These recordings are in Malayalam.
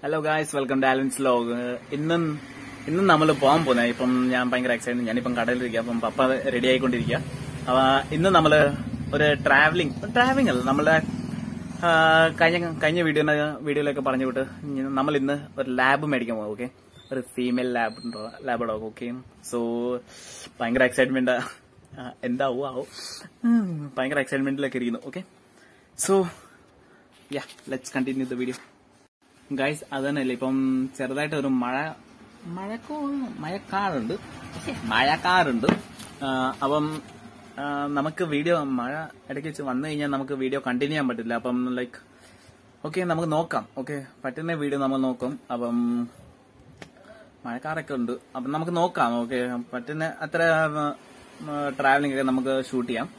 Hello guys welcome to Alan's log ഇന്നും ഇന്നും നമ്മൾ പോകാൻ പോകുന്നത് ഇപ്പം ഞാൻ ഭയങ്കര എക്സൈറ്റഡ് ഞാനിപ്പം കടയിലിരിക്കുക അപ്പം പപ്പ റെഡി ആയിക്കൊണ്ടിരിക്കുക അപ്പൊ ഇന്ന് നമ്മള് ഒരു ട്രാവലിംഗ് ട്രാവലിംഗ് അല്ല നമ്മുടെ ആ, കഴിഞ്ഞ കഴിഞ്ഞ വീഡിയോ വീഡിയോയിലൊക്കെ പറഞ്ഞു വിട്ട് നമ്മൾ ഇന്ന് ഒരു ലാബ് മേടിക്കാൻ പോകും ഓക്കെ ഒരു female lab lab dog okay so ഭയങ്കര എക്സൈറ്റ്മെന്റ് എന്താവും ആവും ഉം, ഭയങ്കര എക്സൈറ്റ്മെന്റിലൊക്കെ ഇരിക്കുന്നു okay so ya let's continue the video guys അത് തന്നെയല്ലേ ഇപ്പം ചെറുതായിട്ട് ഒരു മഴ മഴക്കോ മഴക്കാറുണ്ട് ഛെ, മഴക്കാറുണ്ട് ആ, അപ്പം ആ, നമുക്ക് വീഡിയോ മഴ ഇടയ്ക്ക് വെച്ച് വന്നു കഴിഞ്ഞാൽ നമുക്ക് വീഡിയോ കണ്ടിന്യൂ ചെയ്യാൻ പറ്റില്ല അപ്പം ലൈക്ക് ഓക്കെ നമുക്ക് നോക്കാം ഓക്കെ പറ്റുന്ന വീഡിയോ നമ്മൾ നോക്കും അപ്പം മഴക്കാറൊക്കെ ഉണ്ട് അപ്പം നമുക്ക് നോക്കാം ഓക്കെ പറ്റുന്ന അത്ര ട്രാവലിംഗ് ഒക്കെ നമുക്ക് ഷൂട്ട് ചെയ്യാം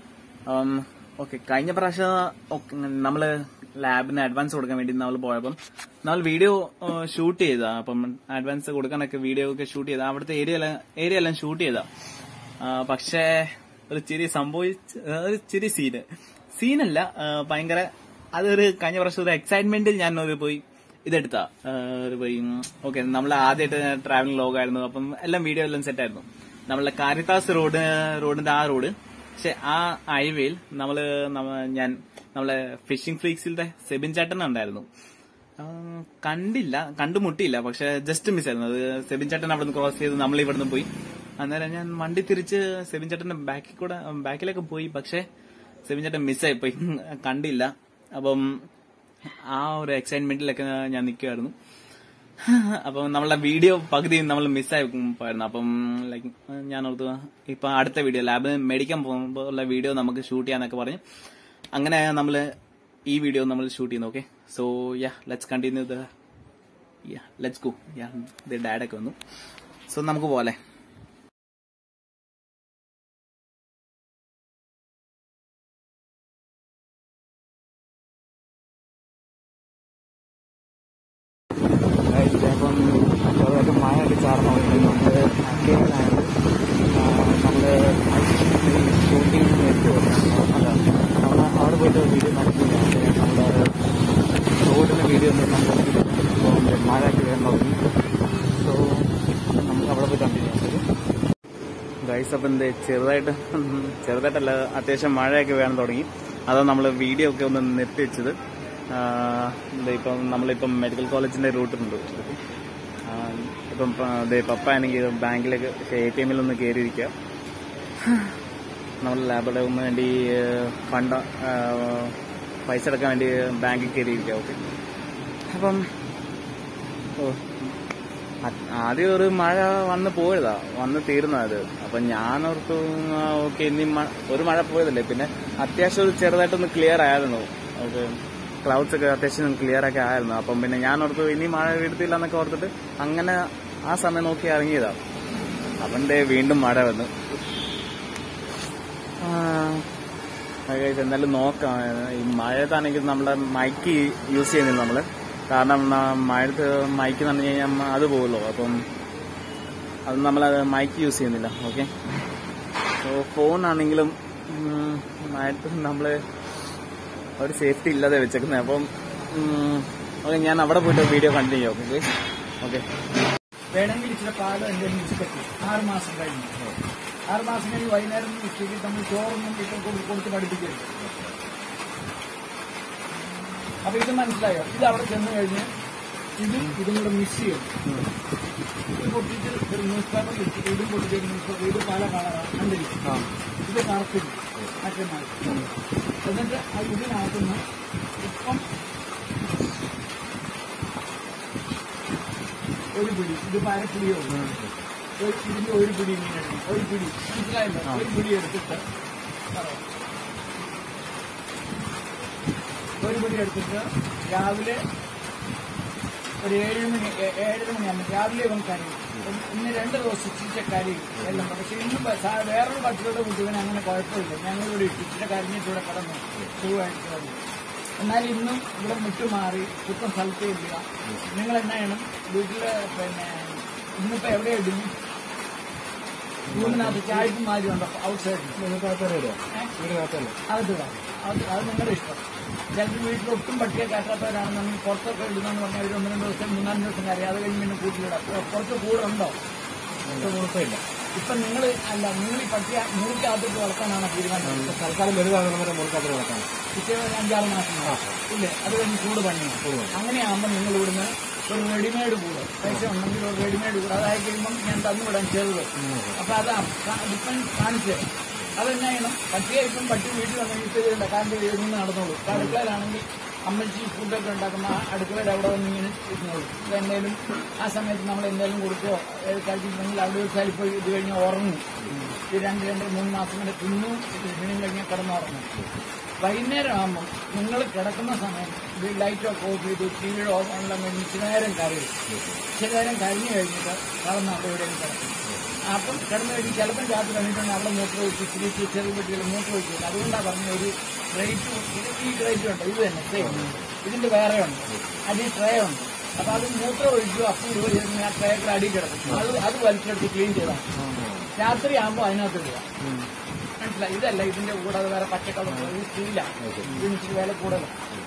ഓക്കെ കഴിഞ്ഞ പ്രാവശ്യം ഒക്കെ നമ്മള് ലാബിന് അഡ്വാൻസ് കൊടുക്കാൻ വേണ്ടി നമ്മൾ പോയപ്പം നമ്മൾ വീഡിയോ ഷൂട്ട് ചെയ്താ അപ്പം അഡ്വാൻസ് കൊടുക്കാനൊക്കെ വീഡിയോ ഒക്കെ ഷൂട്ട് ചെയ്താ അവിടുത്തെ ഏരിയ ഏരിയ എല്ലാം ഷൂട്ട് ചെയ്താ ആ, പക്ഷേ ഒരു ചിരി സംഭവിച്ച ഒരു ചിരി സീന് സീനല്ല ആ, ഭയങ്കര അതൊരു കഴിഞ്ഞ പ്രാവശ്യം ഒരു എക്സൈറ്റ്മെന്റിൽ ഞാൻ ഒരു പോയി ഇതെടുത്ത ഒരു പോയി ഓക്കെ നമ്മൾ ആദ്യമായിട്ട് ട്രാവലിംഗ് ലോഗായിരുന്നു അപ്പം എല്ലാം വീഡിയോ എല്ലാം സെറ്റ് ആയിരുന്നു നമ്മളെ കാരിത്താസ് റോഡ് റോഡിന്റെ ആ റോഡ് പക്ഷെ ആ ഹൈവേയിൽ നമ്മള് നമ്മ- ഞാൻ നമ്മളെ ഫിഷിംഗ് ഫ്ലീക്സിലത്തെ സെബിൻ ചേട്ടൻ ഉണ്ടായിരുന്നു ആ, കണ്ടില്ല കണ്ടുമുട്ടിയില്ല പക്ഷെ ജസ്റ്റ് മിസ് ആയിരുന്നു അത് സെബിൻ ചേട്ടൻ അവിടെ നിന്ന് ക്രോസ് ചെയ്ത് നമ്മൾ ഇവിടുന്ന് പോയി അന്നേരം ഞാൻ വണ്ടി തിരിച്ച് സെബിൻ ചേട്ടന്റെ ബാക്കിൽ കൂടെ ബാക്കിലേക്ക് പോയി പക്ഷെ സെബിൻ ചേട്ടൻ മിസ്സായി പോയി കണ്ടില്ല അപ്പം ആ ഒരു എക്സൈറ്റ്മെന്റിലൊക്കെ ഞാൻ നിൽക്കുമായിരുന്നു അപ്പം നമ്മളെ വീഡിയോ പകുതി നമ്മൾ മിസ്സായി പോയിരുന്നു അപ്പം ലൈക്ക് ഞാൻ ഓർത്തു ഇപ്പൊ അടുത്ത വീഡിയോ ലാബ് മേടിക്കാൻ പോകുമ്പോൾ ഉള്ള വീഡിയോ നമുക്ക് ഷൂട്ട് ചെയ്യാന്നൊക്കെ പറഞ്ഞ് അങ്ങനെ നമ്മൾ ഈ വീഡിയോ നമ്മൾ ഷൂട്ട് ചെയ്യുന്നു okay so ya let's continue the ya let's go ya ഡാഡൊക്കെ വന്നു സോ നമുക്ക് പോലെ അപ്പം ചെറുതായിട്ട് മഴയൊക്കെ ചാർന്നു നമ്മൾ ആക്റ്റീവാണ് നമ്മൾ ഷൂട്ടിംഗ് നേരിട്ട് അല്ല നമ്മൾ അവിടെ പോയിട്ട് വീഡിയോ നടത്തില്ല നമ്മുടെ റോഡിൻ്റെ വീഡിയോ ഒന്നും നമ്മൾ മഴയൊക്കെ വരാൻ തുടങ്ങി സോ നമുക്ക് അവിടെ പോയി കണ്ടിന്യൂ ചെയ്യാം ഗൈസ് അപ്പം എന്ത് ചെറുതായിട്ട് ചെറുതായിട്ടല്ല അത്യാവശ്യം മഴയൊക്കെ വേണം തുടങ്ങി അതാണ് നമ്മൾ വീഡിയോ ഒക്കെ ഒന്ന് നിർത്തി വെച്ചത് ആഹ് ദേ ഇപ്പം നമ്മളിപ്പം മെഡിക്കൽ കോളേജിന്റെ റൂട്ടുണ്ട് ആഹ് ഇപ്പം പ- ദേ പപ്പ ആണെങ്കിൽ ബാങ്കിലേക്ക് എ ടി എമ്മിൽ ഒന്ന് കയറിയിരിക്കുക നമ്മൾ ലാബിലെ ഒന്ന് വേണ്ടി ഫണ്ട് പൈസ അടക്കാൻ വേണ്ടി ബാങ്കിൽ കയറിയിരിക്കുക ഓക്കെ അപ്പം ഓ അത് ആദ്യം ഒരു മഴ വന്ന് പോയതാ വന്ന് തീർന്ന അത് അപ്പൊ ഞാൻ ഓർത്തു ഓക്കെ ഇനി മ- ഒരു മഴ പോയതല്ലേ പിന്നെ അത്യാവശ്യം ഒരു ചെറുതായിട്ടൊന്ന് ക്ലിയർ ആയിരുന്നു ഓക്കെ ക്ലൗഡ്സ് ഒക്കെ അത്യാവശ്യം ക്ലിയർ ഒക്കെ ആയിരുന്നു അപ്പം പിന്നെ ഞാൻ ഓർത്തു ഇനി മഴ വീഴ്ത്തില്ല എന്നൊക്കെ ഓർത്തിട്ട് അങ്ങനെ ആ സമയം നോക്കി ഇറങ്ങിയതാ അവന്റെ വീണ്ടും മഴ വന്നു ആ, അത് guys, എന്തായാലും നോക്കാം ഈ മഴയത്താണെങ്കിൽ നമ്മുടെ മൈക്ക് യൂസ് ചെയ്യുന്നില്ല നമ്മള് കാരണം ന- മഴയത്ത് മൈക്ക് എന്ന് പറഞ്ഞു കഴിഞ്ഞാൽ അത് പോകുമല്ലോ അപ്പം അത് നമ്മളത് മൈക്ക് യൂസ് ചെയ്യുന്നില്ല ഓക്കെ ഫോൺ ആണെങ്കിലും ഉം, മഴയത്ത് നമ്മള് ഒരു സേഫ്റ്റി ഇല്ലാതെ വെച്ചേക്കുന്നത് അപ്പം ഓക്കെ ഞാൻ അവിടെ പോയിട്ട് വീഡിയോ കണ്ടിന്യൂ ചെയ്യാം ഓക്കെ ഓക്കെ വേണമെങ്കിൽ ഇച്ചിരി പാലം എന്തെങ്കിലും വെച്ച് പറ്റും ആറ് മാസം കഴിഞ്ഞു ആറ് മാസം കഴിഞ്ഞ് വൈകുന്നേരം ഉച്ചയ്ക്ക് നമ്മൾ ചോറൊന്നും ഇപ്പം കൊടു- കൊടുത്ത് പഠിപ്പിക്കരുത് അപ്പൊ ഇത് മനസ്സിലായോ ഇത് അവിടെ ചെന്ന് കഴിഞ്ഞ് ഇതും ഇതും കൂടെ മിക്സ് ചെയ്യും ഇത് പൊട്ടിച്ച് ഒരു ന്യൂസ് പേപ്പർ ഇട്ടിട്ട് ഇതും പൊട്ടിച്ച് ഒരു ന്യൂസ് പേപ്പർ ഇത് പല കളറാണ് കണ്ടില്ല ആ ഇത് കറുപ്പില്ല മറ്റേ മാറി എന്നിട്ട് ആ ഇതിനകത്തുനിന്ന് ഇപ്പം ഒരു പിടി ഇത് അരപ്പിടിയോ ഒരു ഇതിന്റെ ഒരു പിടി ഇങ്ങനെ എടുക്കും. ഒരു പിടി മനസ്സിലായല്ലോ ഒരു പിടി എടുത്തിട്ട് പറയാം. ഒരു പിടി എടുത്തിട്ട് രാവിലെ ഒരു ഏഴ് മണി ഏ- ഏഴര മണിയാകുമ്പോൾ രാവിലെ ഇവൻ കരയും ഇപ്പം ഇന്ന് രണ്ട് ദിവസം ഇച്ചിരി കരയും എല്ലാം പക്ഷെ ഇന്ന് ബ- സാ- വേറൊരു പട്ടിയുടെ കുട്ടികന് അങ്ങനെ കുഴപ്പമില്ല ഞങ്ങളിവിടെ ഇട്ടു ഇച്ചിരി കരഞ്ഞിട്ട് ഇവിടെ കിടന്നു സുഖമായിട്ട് കിടന്നു എന്നാൽ ഇന്നും ഇവിടെ മുട്ടുമാറി കുറ്റം സ്ഥലത്തേ ഇല്ല നിങ്ങൾ എന്നാ ചെയ്യണം വീട്ടില് പിന്നെ ഇന്നിപ്പോ എവിടെ ഇടുന്നു റൂമിനകത്ത് ചായക്കും മാരി ഉണ്ട് ഔട്ട് സൈഡിൽ വീടിനകത്തന്നെ ഇടുക ഏഹ് വീടിനകത്തന്നെ അതിടാം അത് അത് നിങ്ങളുടെ ഇഷ്ടം ചിലപ്പോൾ വീട്ടിൽ ഒട്ടും പട്ടിയെ കയറ്റാത്തവരാണെന്നുണ്ടെങ്കിൽ പുറത്തൊക്കെ ഇടുന്നെന്ന് പറഞ്ഞാൽ ഒരു ഒന്ന് രണ്ട് ദിവസം മൂന്നാല് ദിവസം കരയും അത് കഴിഞ്ഞ് പിന്നെ കൂട്ടിലിടാം പുറ- പുറത്ത് കൂടുണ്ടോ അത് കുഴപ്പമില്ല ഇപ്പൊ നിങ്ങൾ അല്ല നിങ്ങൾ ഈ പട്ടിയെ മുറിക്കകത്തിട്ട് വളർത്താനാണ് തീരുമാനിച്ചത് ഇപ്പൊ തൽക്കാലം വലുതാകുന്ന വരെ മുറിക്കാത്ത കിടക്കാം പിറ്റേ ഒരു അഞ്ചാറ് മാസം ഇല്ലേ അത് കഴിഞ്ഞ് കൂട് പണിയാണ് അങ്ങനെയാകുമ്പോൾ നിങ്ങൾ ഇവിടുന്ന് ഒരു റെഡിമെയ്ഡ് കൂട് പൈസ ഉണ്ടെങ്കിൽ ഒരു റെഡിമെയ്ഡ് കൂട് അതായി കഴിയുമ്പോൾ ഞാൻ തന്നു വിടാൻ ചെറുത് അപ്പൊ അത് ഇപ്പം കാണിച്ച് അതെന്നാ ചെയ്യണം പട്ടിയെ ഇപ്പം പട്ടി വീട്ടിൽ വന്നെങ്കിൽ ഇട്ട് ചെയ്യണ്ട കാരണം ഇരുന്ന് നടന്നോളൂ ഇപ്പൊ അടുക്കളയിലാണെങ്കിൽ അമ്മച്ചി ഫുഡൊക്കെ ഉണ്ടാക്കുന്ന ആ അടുക്കളയിൽ അവിടെ വന്ന് ഇങ്ങനെ ഇരുന്നോളൂ ഇത് എന്തെങ്കിലും ആ സമയത്ത് നമ്മൾ എന്തെങ്കിലും കൊടുക്കുകയോ ഏത് കഴിച്ചിട്ടുണ്ടെങ്കിൽ അവിടെ വെച്ചാൽ ഇപ്പോൾ ഇത് കഴിഞ്ഞ് ഉറങ്ങും ഈ രണ്ട് രണ്ട് മൂന്ന് മാസം കൊണ്ട് തിന്നു ഇതിനും കഴിഞ്ഞാൽ കിടന്നുറങ്ങും വൈകുന്നേരം ആകുമ്പോൾ നിങ്ങൾ കിടക്കുന്ന സമയം ഇത് ലൈറ്റൊക്കെ ഓഫ് ചെയ്ത് ടി വിയുടെ ഓഫ് ആണെല്ലാം കഴിഞ്ഞ് ഇച്ചിരി നേരം കരയും ഇച്ചിരി നേരം കഴിഞ്ഞ് കഴിഞ്ഞിട്ട് കിടന്ന് അവിടെ എവിടെയും കിടക്കും അപ്പം കിടന്നു കഴിഞ്ഞ് ചിലപ്പം രാത്രി കഴിഞ്ഞിട്ടുണ്ടെങ്കിൽ അവിടെ മൂത്ര ഒഴിച്ച് ഇച്ചിരി ചെറിയ കുട്ടികൾ മൂത്ര ഒഴിച്ചില്ല അതുകൊണ്ടാണ് പറഞ്ഞ ഒരു റേറ്റ് ഈ റേറ്റ് ഉണ്ട് ഇത് തന്നെ സെയിം ഇതിന്റെ വേറെ ഉണ്ട് അതിൽ ട്രേ ഉണ്ട് അപ്പൊ അത് മൂത്രം ഒഴിച്ചു അപ്പം ഇതുവരെ ആ ട്രേക്കർ അടി കിടക്കും അത് അത് വലിച്ചെടുത്ത് ക്ലീൻ ചെയ്താൽ രാത്രി ആകുമ്പോൾ അതിനകത്ത് ഇടുക മനസ്സിലായി ഇതല്ല ഇതിന്റെ കൂടാതെ വേറെ പച്ചക്കളർ ഇത് സ്റ്റീലാണ് ഇതിന് ഇച്ചിരി വില കൂടുതലാണ്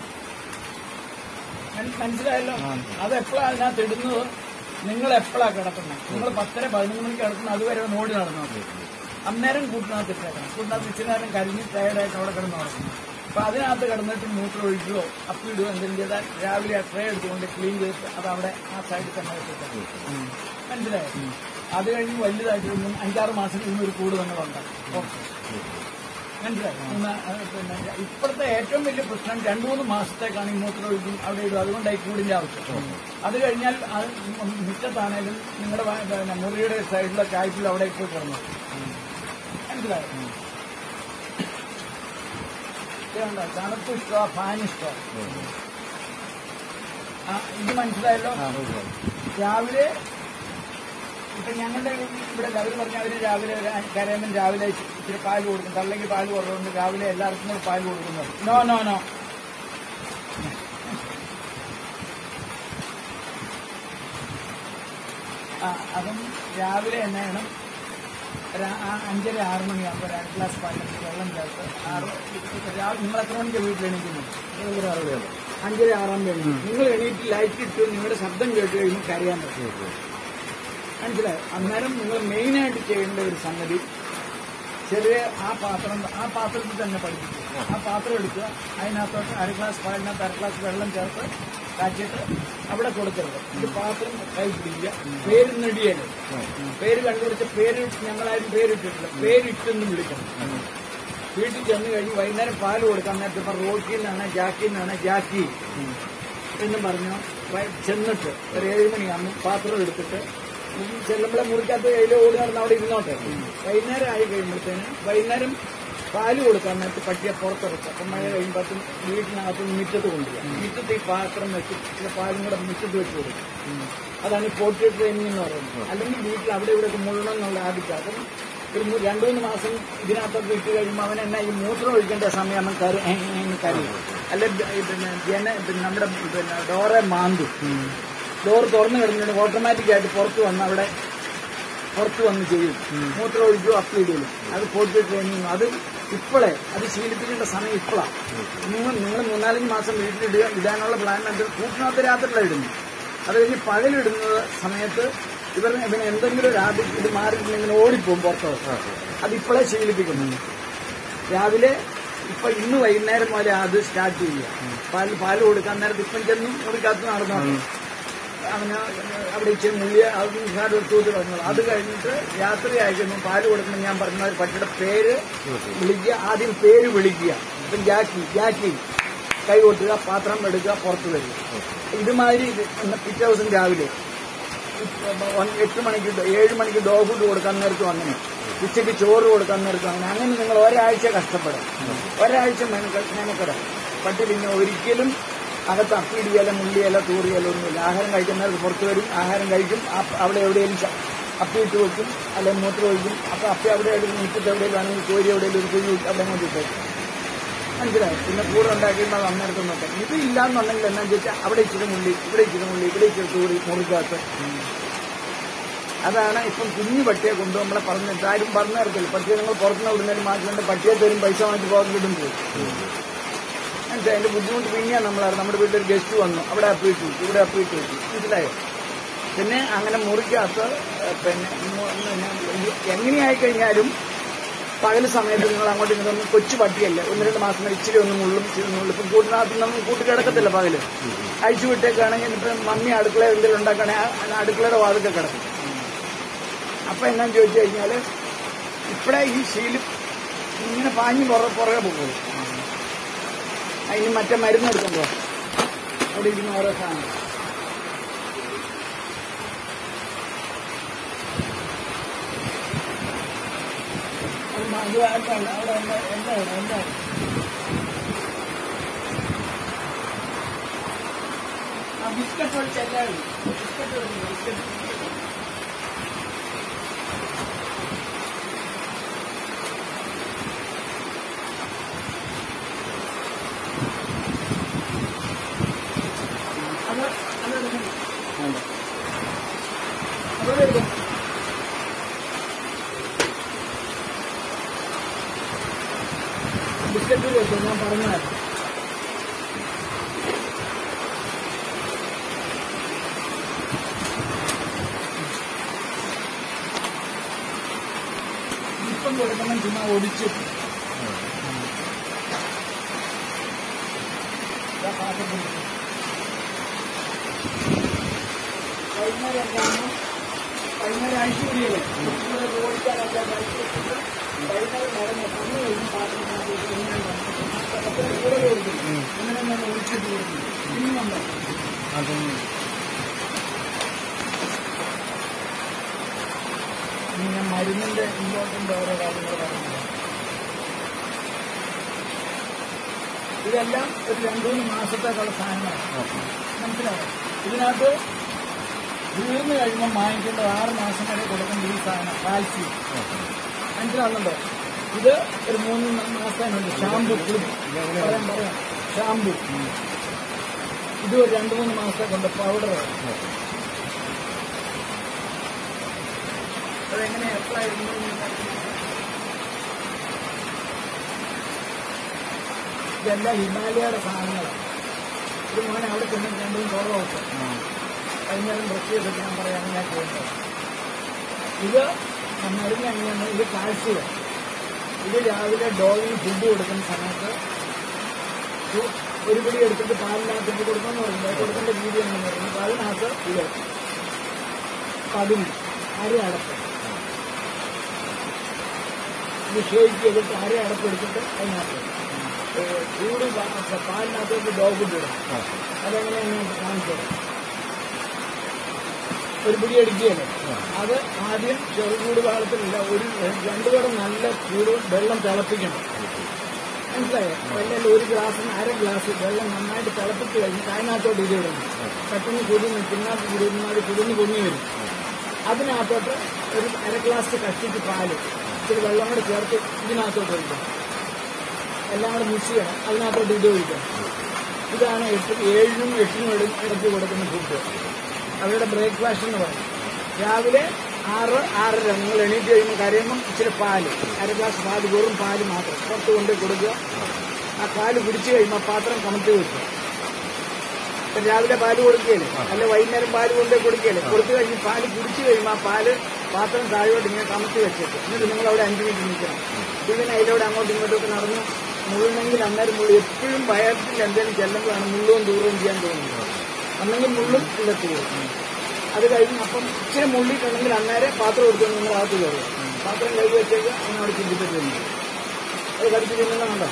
മന- മനസ്സിലായല്ലോ അത് എപ്പോഴാണ് അതിനകത്ത് ഇടുന്നത് നിങ്ങൾ എപ്പോഴാ കിടക്കുന്നത് നിങ്ങൾ പത്തര പതിനൊന്ന് മണിക്ക് കിടക്കുന്നത് അതുവരെ ഒന്ന് ഓടി നടന്നു അന്നേരം കൂട്ടിനകത്ത് ഇട്ടേക്കണം കൂട്ടിനകത്ത് ഇച്ചിരി നേരം കരിഞ്ഞ് ടയർഡായിട്ട് അവിടെ കിടന്ന് നടക്കുന്നു അപ്പൊ അതിനകത്ത് കിടന്നിട്ട് മൂത്രം ഒഴിക്കുകയോ അപ്പിടുകയോ എന്തെങ്കിലും ചെയ്താൽ രാവിലെ ആ ട്രേ എടുത്തുകൊണ്ട് ക്ലീൻ ചെയ്തിട്ട് അത് അവിടെ ആ സൈഡിൽ തന്നെ വെച്ചിട്ട് മനസ്സിലായോ അത് കഴിഞ്ഞ് വലുതായിട്ട് ഒരു മൂന്ന് അഞ്ചാറ് മാസം കഴിഞ്ഞ് ഒരു കൂട് തന്നെ ഉണ്ടാകും മനസ്സിലായി മൂന്ന് അത് പിന്നെ ഇപ്പോഴത്തെ ഏറ്റവും വലിയ പ്രശ്നം രണ്ടു മൂന്ന് മാസത്തേക്കാണ് ഈ മൂത്രം ഒഴിക്കും അവിടെ ഇടും അതുകൊണ്ടായി കൂടിന്റെ ആവശ്യം അത് കഴിഞ്ഞാൽ അത് മുറ്റത്താണേലും നിങ്ങളുടെ വ- പിന്നെ മുറിയുടെ സൈഡിലെ കായ്പിൽ അവിടെ പോയി കിടന്നു മനസ്സിലായോ ഇതുണ്ട് തണുപ്പ് ഇഷ്ടമാ ഫാൻ ഇഷ്ടമാ ആ ഇത് മനസ്സിലായല്ലോ രാവിലെ ഇപ്പൊ ഞങ്ങളുടെ ഇവിടെ അവർ പറഞ്ഞ അവര് രാവിലെ ഒരു കരയുമ്പം രാവിലെ ഇച്ചിരി പാല് കൊടുക്കും തള്ളയ്ക്ക് പാല് കൊടുക്കുന്നുണ്ട് രാവിലെ എല്ലാവർക്കും കൂടെ പാല് കൊടുക്കുന്നത് നോ നോ നോ ആ അതും രാവിലെ എന്നാ ചെയ്യണം ഒരു ആ- അഞ്ചര ആറ് മണിയാകുമ്പോൾ രണ്ട് ഗ്ലാസ് പാലിൽ വെള്ളം ചേർത്ത് ആറ് രാവിലെ നിങ്ങൾ എത്ര മണിക്ക് വീട്ടിൽ എണീക്കുന്നത് അഞ്ചര ആറാം മണി നിങ്ങൾ എണീറ്റ് ലൈറ്റ് ഇട്ട് നിങ്ങളുടെ ശബ്ദം കേട്ട് കഴിയുമ്പോൾ കരയാൻ പറ്റും മനസ്സിലായോ അന്നേരം നിങ്ങൾ മെയിനായിട്ട് ചെയ്യേണ്ട ഒരു സംഗതി ചെറിയ ആ പാത്രം ആ പാത്രത്തിൽ തന്നെ പഠിപ്പിക്കുക ആ പാത്രം എടുക്കുക അതിനകത്തോട്ട് അര ഗ്ലാസ് പാലിനകത്ത് അര ഗ്ലാസ് വെള്ളം ചേർത്ത് കാച്ചിട്ട് അവിടെ കൊടുക്കരുത് ഇത് പാത്രം കൈ പിടിക്കുക പേര് നെടിയല് പേര് കണ്ടുപിടിച്ച പേര് ഞങ്ങളാരും പേരിട്ടിട്ടില്ല പേരിട്ടെന്ന് വിളിക്കണം വീട്ടിൽ ചെന്ന് കഴിഞ്ഞ് വൈകുന്നേരം പാല് കൊടുക്കാൻ നേരത്തെ ഇപ്പൊ റോക്കിൽ നിന്നാണ് ജാക്കിൽ നിന്നാണ് ജാക്കി എന്ന് പറഞ്ഞു വൈ- ചെന്നിട്ട് ഒരു ഏഴ് മണിയാകുമ്പോൾ പാത്രം എടുത്തിട്ട് ഈ ചെല്ലുമ്പോഴെ മുറിക്കകത്ത് കയ്യിൽ ഓടി നടന്ന് അവിടെ ഇരുന്നോട്ടെ വൈകുന്നേരം ആയി കഴിയുമ്പോഴത്തേന് വൈകുന്നേരം പാല് കൊടുക്കാൻ നേരത്ത് പട്ടിയെ പുറത്തിറക്കുക അപ്പം മഴ കഴിയുമ്പോഴത്തും വീട്ടിനകത്ത് മുറ്റത്ത് കൊണ്ടുപോകുക മുറ്റത്ത് ഈ പാത്രം വെച്ച് ചില പാലും കൂടെ മുറ്റത്ത് വെച്ച് കൊടുക്കും അതാണ് ഈ പോർട്രേ ട്രെയിനിങ് എന്ന് പറയുന്നത് അല്ലെങ്കിൽ വീട്ടിൽ അവിടെ ഇവിടെയൊക്കെ മുഴുവൻ എന്നുള്ള ആദ്യത്തെ അപ്പം ഒരു മൂ- രണ്ടു മൂന്ന് മാസം ഇതിനകത്തൊക്കെ ഇട്ട് കഴിയുമ്പോൾ അവൻ എന്നാ ഈ മൂത്രം ഒഴിക്കേണ്ട സമയം അവൻ കരു കരയും അല്ലെ പിന്നെ ജന പിന്നെ നമ്മുടെ പിന്നെ ഡോറെ മാന്തു ഡോർ തുറന്നു കിടന്നിട്ട് ഓട്ടോമാറ്റിക് ആയിട്ട് പുറത്ത് വന്ന് അവിടെ പുറത്ത് വന്ന് ചെയ്യും മൂത്രം ഒഴിക്കുകയോ അപ്പിടുകയും അത് പോയിട്ട് ട്രെയിനിങ് അത് ഇപ്പോഴേ അത് ശീലിപ്പിക്കേണ്ട സമയം ഇപ്പോഴാണ് നിങ്ങൾ നിങ്ങൾ മൂന്നാലഞ്ച് മാസം വീട്ടിലിടുക ഇടാനുള്ള പ്ലാൻ അത് കൂട്ടിനകത്ത് രാത്രിയിലാണ് ഇടുന്നു അത് കഴിഞ്ഞ് പകലിടുന്ന സമയത്ത് ഇവർ പിന്നെ എന്തെങ്കിലും ഒരു ആദ്യം ഇത് മാറിയിട്ടുണ്ടെങ്കിൽ ഓടിപ്പോകും പുറത്തോട്ട് അത് ഇപ്പോഴേ ശീലിപ്പിക്കുന്നു രാവിലെ ഇപ്പൊ ഇന്ന് വൈകുന്നേരം പോലെ അത് സ്റ്റാർട്ട് ചെയ്യുക പാല് പാല് കൊടുക്കാൻ നേരത്ത് ഇപ്പം ചെന്നും മുറിക്കകത്ത് നടന്നോളൂ അവന് അവിടെ ഇച്ചിരി മുള്ളിയ അത് തൂത്ത് കളഞ്ഞു അത് കഴിഞ്ഞിട്ട് രാത്രി അയക്കുന്നു പാല് കൊടുക്കുമ്പോൾ ഞാൻ പറഞ്ഞ ഒരു പട്ടിയുടെ പേര് വിളിക്കുക ആദ്യം പേര് വിളിക്കുക ഇപ്പം ജാക്കി ജാക്കി കൈ കൊട്ടുക പാത്രം എടുക്കുക പുറത്ത് വരിക ഇതുമാതിരി ഇത് ഇന്ന് പിറ്റേ ദിവസം രാവിലെ ഒന്ന് എട്ട് മണിക്ക് ഡോ- ഏഴ് മണിക്ക് ഡോ ഫുഡ് കൊടുക്കാൻ നേരത്തും അങ്ങനെ ഉച്ചയ്ക്ക് ചോറ് കൊടുക്കാൻ നേരത്തും അങ്ങനെ അങ്ങനെ നിങ്ങൾ ഒരാഴ്ച കഷ്ടപ്പെടാം ഒരാഴ്ച മെനക്ക- മെനക്കെടാം പട്ടി പിന്നെ ഒരിക്കലും അകത്ത് അപ്പിടിയല മുള്ളിയല തൂറിയല ഒന്നുമില്ല ആഹാരം കഴിക്കുന്ന നേരത്ത് പുറത്ത് വരും ആഹാരം കഴിക്കും അപ്പ- അവിടെ എവിടെയെങ്കിലും ച- അപ്പിയിട്ട് വെക്കും അല്ലെങ്കിൽ മൂത്രം ഒഴിക്കും അപ്പൊ അപ്പി അവിടെ എവിടെയും മുറ്റത്ത് എവിടെയെങ്കിലും ആണെങ്കിൽ കോരി എവിടെയെങ്കിലും ഒരു കുഴി വെക്കും, അവിടെ കൊണ്ട് ഇട്ടേക്കും മനസ്സിലായി പിന്നെ കൂടെ ഉണ്ടാക്കിയിട്ട് അത് അന്നേരത്ത് നോക്കാം ഇത് ഇല്ലാന്നുണ്ടെങ്കിൽ എന്നാന്ന് വെച്ചാൽ അവിടെ ഇച്ചിരി മുള്ളി ഇവിടെ ഇച്ചിരി മുള്ളി ഇവിടെ ഇച്ചിരി തൂറി മുറിക്കകത്ത് അതാണ് ഇപ്പം കുഞ്ഞു പട്ടിയെ കൊണ്ട് നമ്മളെ പറഞ്ഞിട്ട് ആരും പറഞ്ഞു തരത്തില്ല പട്ടിയെ നിങ്ങൾ പുറത്തുനിന്ന് വിടുന്നതിന് മാറ്റിക്കൊണ്ട് പട്ടിയെ തരും പൈസ മാറ്റി പോകാൻ കിട്ടും പോകും മനസ്സിലായി അതിന്റെ ബുദ്ധിമുട്ട് പിന്നെയാണ് നമ്മളറിയാം നമ്മുടെ വീട്ടിൽ ഗസ്റ്റ് വന്നു അവിടെ അപ്പീട്ട് വെച്ചു ഇവിടെ അപ്പീട്ട് വെച്ചു മനസ്സിലായോ പിന്നെ അങ്ങനെ മുറിക്കകത്ത് ഏഹ്, പിന്നെ മു- പിന്നെ ഇത് എങ്ങനെയായി കഴിഞ്ഞാലും പകൽ സമയത്ത് നിങ്ങൾ അങ്ങോട്ടും ഇങ്ങോട്ടും കൊച്ചു പട്ടിയല്ല ഒന്ന് രണ്ട് മാസം കഴിഞ്ഞ് ഇച്ചിരി ഒന്ന് മുള്ളും ഇച്ചിരി ഒന്ന് മുള്ളും ഇപ്പം കൂട്ടിനകത്ത് നമ്മൾ കൂട്ടി കിടക്കത്തില്ല പകല് അഴിച്ചു വിട്ടേക്കാണെങ്കിൽ ഇപ്പം മമ്മി അടുക്കള എന്തെങ്കിലും ഉണ്ടാക്കുകയാണെങ്കിൽ അടുക്കളയുടെ വാതിക്കെ കിടക്കും അപ്പൊ എന്നാന്ന് ചോദിച്ചു കഴിഞ്ഞാല് ഇപ്പഴേ ഈ ശീലം ഇങ്ങനെ പാഞ്ഞ് പുറ പുറകെ പോകും അതിന് മറ്റേ മരുന്ന് എടുക്കുമ്പോ അവിടെ ഇരിക്കുന്ന ഓരോ സാധനം അത് മ- അത് ആർക്കാണ്? അവിടെ എന്താ എന്താണ് എന്താണ് ആ ബിസ്ക്കറ്റ് ഒഴിച്ച് എല്ലാവരും ബിസ്ക്കറ്റ് ഒഴിച്ച് ബിസ്ക്കറ്റ് അത് അതെടുക്കണം അതെടുക്കണം ബിസ്ക്കറ്റ് വെച്ചു ഞാൻ പറഞ്ഞാൽ ഇപ്പം കൊടുക്കണം ചുമ്മാ ഒടിച്ചു ഇതാ പാത്രത്തിൽ ഇട്ടു. വൈകുന്നേരം എന്താകുമ്പോൾ വൈകുന്നേരം അഴിച്ചു വിടിയല്ലേ ഇവിടെ ഓടിക്കാനൊക്കെ അഴിച്ചു വെച്ചിട്ട് വൈകുന്നേരം നടന്ന് തന്നു കഴിഞ്ഞ് പാത്രത്തിനകത്ത് ഇങ്ങനെ അത്ര കൂടെ കൊടുക്കും അങ്ങനെ തന്നെ ഒഴിച്ചിട്ട് കൊടുക്കും ഇന്നുണ്ടോ ഇനി ഞാൻ മരുന്നിന്റെ ഇമ്പോർട്ടന്റ് ഓരോ കാര്യങ്ങൾ പറയുന്നത് ഇതെല്ലാം ഒരു രണ്ടു മൂന്ന് മാസത്തേക്കുള്ള സാധനങ്ങളാണ് മനസ്സിലായോ ഇതിനകത്ത് തീർന്നു കഴിയുമ്പോൾ വാങ്ങിക്കേണ്ടത് ആറ് മാസം വരെ കൊടുക്കേണ്ട ഈ സാധനം കാൽസ്യം മനസ്സിലാവുന്നുണ്ടോ ഇത് ഒരു മൂന്ന് മാസത്തിനുണ്ട് ഷാമ്പു പറയാം പറയാം ഷാമ്പു ഇത് ഒരു രണ്ട് മൂന്ന് മാസത്തെ കൊണ്ട് പൗഡർ അതെങ്ങനെ എപ്പോഴായിരുന്നു ഇതെല്ലാം ഹിമാലയയുടെ സാധനങ്ങളാണ് ഇത് മോനെ അവിടെ ചെന്ന് രണ്ടും കുറവൊക്കെ വൈകുന്നേരം ബ്രഷ് ചെയ്തിട്ട് ഞാൻ പറയാം അങ്ങനെ ചെയ്യുന്നത് ഇത് മരുന്ന് എങ്ങനെയാണ് ഇത് കാൽസ്യം ഇത് രാവിലെ ഡോഗിന് ഫുഡ് കൊടുക്കുന്ന സമയത്ത് ഒരു- ഒരു പിടി എടുത്തിട്ട് പാലിനകത്ത് ഇട്ട് കൊടുക്കണം പറയുന്നത് കൊടുക്കേണ്ട രീതി എങ്ങനെ പറയുന്നത് പാലിനകത്ത് ഇത് പതിന് അര അടപ്പ് ഇത് ഷേക്ക് ചെയ്തിട്ട് അര അടപ്പ് എടുത്തിട്ട് അതിനകത്ത് ഏഹ് ചൂട് പാ- പാലിനകത്തേക്ക് ഡോഗ് ഫുഡ് ഇടും അതെങ്ങനെയാണ് ഞാൻ കാണിച്ചു തരാം ഒരു പിടി അടിക്കുകയല്ലേ അത് ആദ്യം ചെറുചൂട് കാലത്തിലില്ല ഒരു രണ്ടു കുടം നല്ല ചൂട് വെള്ളം തിളപ്പിക്കണം മനസ്സിലായോ വെള്ളം ഒരു ഗ്ലാസ്സിന് അര ഗ്ലാസ് വെള്ളം നന്നായിട്ട് തിളപ്പിച്ച് കഴിഞ്ഞിട്ട് അതിനകത്തോട്ട് ഇത് ഇടണം പെട്ടെന്ന് കുരുന്ന് പിന്നാട്ട് കുരുന്നാൽ കുരുന്ന് പൊങ്ങി വരും അതിനകത്തോട്ട് ഒരു അര ഗ്ലാസ് കഷ്ടിച്ച് പാല് ഇച്ചിരി വെള്ളം കൂടെ ചേർത്ത് ഇതിനകത്തോട്ട് ഒഴിക്കണം എല്ലാം കൂടെ മിക്സ് ചെയ്യണം അതിനകത്തോട്ട് ഇത് ഒഴിക്കണം ഇതാണ് എട്ട് ഏഴിനും എട്ടിനും ഇട- ഇടയ്ക്ക് കൊടുക്കുന്ന ഫുഡ് അവരുടെ ബ്രേക്ക്ഫാസ്റ്റ് എന്ന് പറയും രാവിലെ ആറ് ആറര നിങ്ങൾ എണീറ്റ് കഴിയുമ്പോൾ കരയുമ്പോൾ ഇച്ചിരി പാല് അര ഗ്ലാസ് പാല് വെറും പാല് മാത്രം പുറത്ത് കൊണ്ട് കൊടുക്കുക ആ പാല് കുടിച്ചു കഴിയുമ്പോൾ പാത്രം കമത്തി വെക്കുക ഇപ്പൊ രാവിലെ പാല് കൊടുക്കുകയല്ലേ അല്ല വൈകുന്നേരം പാല് കൊണ്ട് കൊടുക്കുകയല്ലേ കൊടുത്തു കഴിഞ്ഞ് പാല് കുടിച്ചു കഴിയുമ്പോൾ ആ പാല് പാത്രം താഴോട്ട് ഇങ്ങനെ കമത്തി വെച്ചിട്ട് എന്നിട്ട് നിങ്ങൾ അവിടെ അഞ്ച് മിനിറ്റ് നിൽക്കണം ഇതിന് അതിലൂടെ അങ്ങോട്ടും ഇങ്ങോട്ടൊക്കെ നടന്ന് മുള്ളണമെങ്കിൽ അന്നേരം മുള്ളു എപ്പോഴും വയറ്റിൽ എന്തെങ്കിലും ചെല്ലുമ്പോഴാണ് മുള്ളും ദൂരവും ചെയ്യാൻ തോന്നുന്നത് അന്നെങ്കിൽ മുള്ളും ഇല്ലത്ത് പോകും അത് കഴിഞ്ഞ് അപ്പം ഇച്ചിരി മുള്ളിയിട്ടുണ്ടെങ്കിൽ അന്നേരം പാത്രം എടുത്ത് നിങ്ങൾ അകത്ത് കയറുക പാത്രം കഴുകി വെച്ചേക്ക് അങ്ങനെ അവിടെ ചിന്തിച്ചിട്ട് വരുന്നു അത് കടിച്ച് തിന്നുന്നുണ്ടോ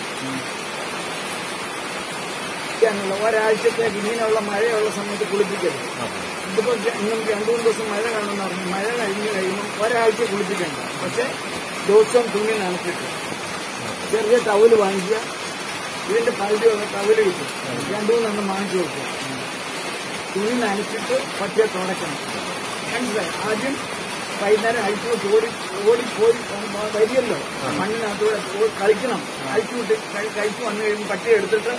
ാനുള്ള ഒരാഴ്ചത്തേക്ക് ഇങ്ങനെയുള്ള മഴയുള്ള സമയത്ത് കുളിപ്പിക്കരുത് ഇതിപ്പോ ഇന്നും രണ്ടു മൂന്ന് ദിവസം മഴ കാണുമെന്ന് പറഞ്ഞു മഴ കഴിഞ്ഞ് കഴിയുമ്പോൾ ഒരാഴ്ച കുളിപ്പിക്കണ്ട പക്ഷെ ദിവസവും തുണി നനച്ചിട്ട് ചെറിയ ടവല് വാങ്ങിക്കുക ഇതിന്റെ പകുതി വന്ന ടവല് കിട്ടും രണ്ടു മൂന്നെണ്ണം വാങ്ങിച്ചു വെക്കുക തുണി നനച്ചിട്ട് പറ്റിയ തുടയ്ക്കണം മനസ്സിലായി ആദ്യം വൈകുന്നേരം അഴിച്ചു ഓടി ഓടിപ്പോയി വരികയല്ലോ മണ്ണിനകത്തൂടെ ഓ- കളിക്കണം അഴിച്ചു വിട്ട് കഴി- കഴിച്ചു വന്നു കഴിയുമ്പോൾ പട്ടി എടുത്തിട്ട്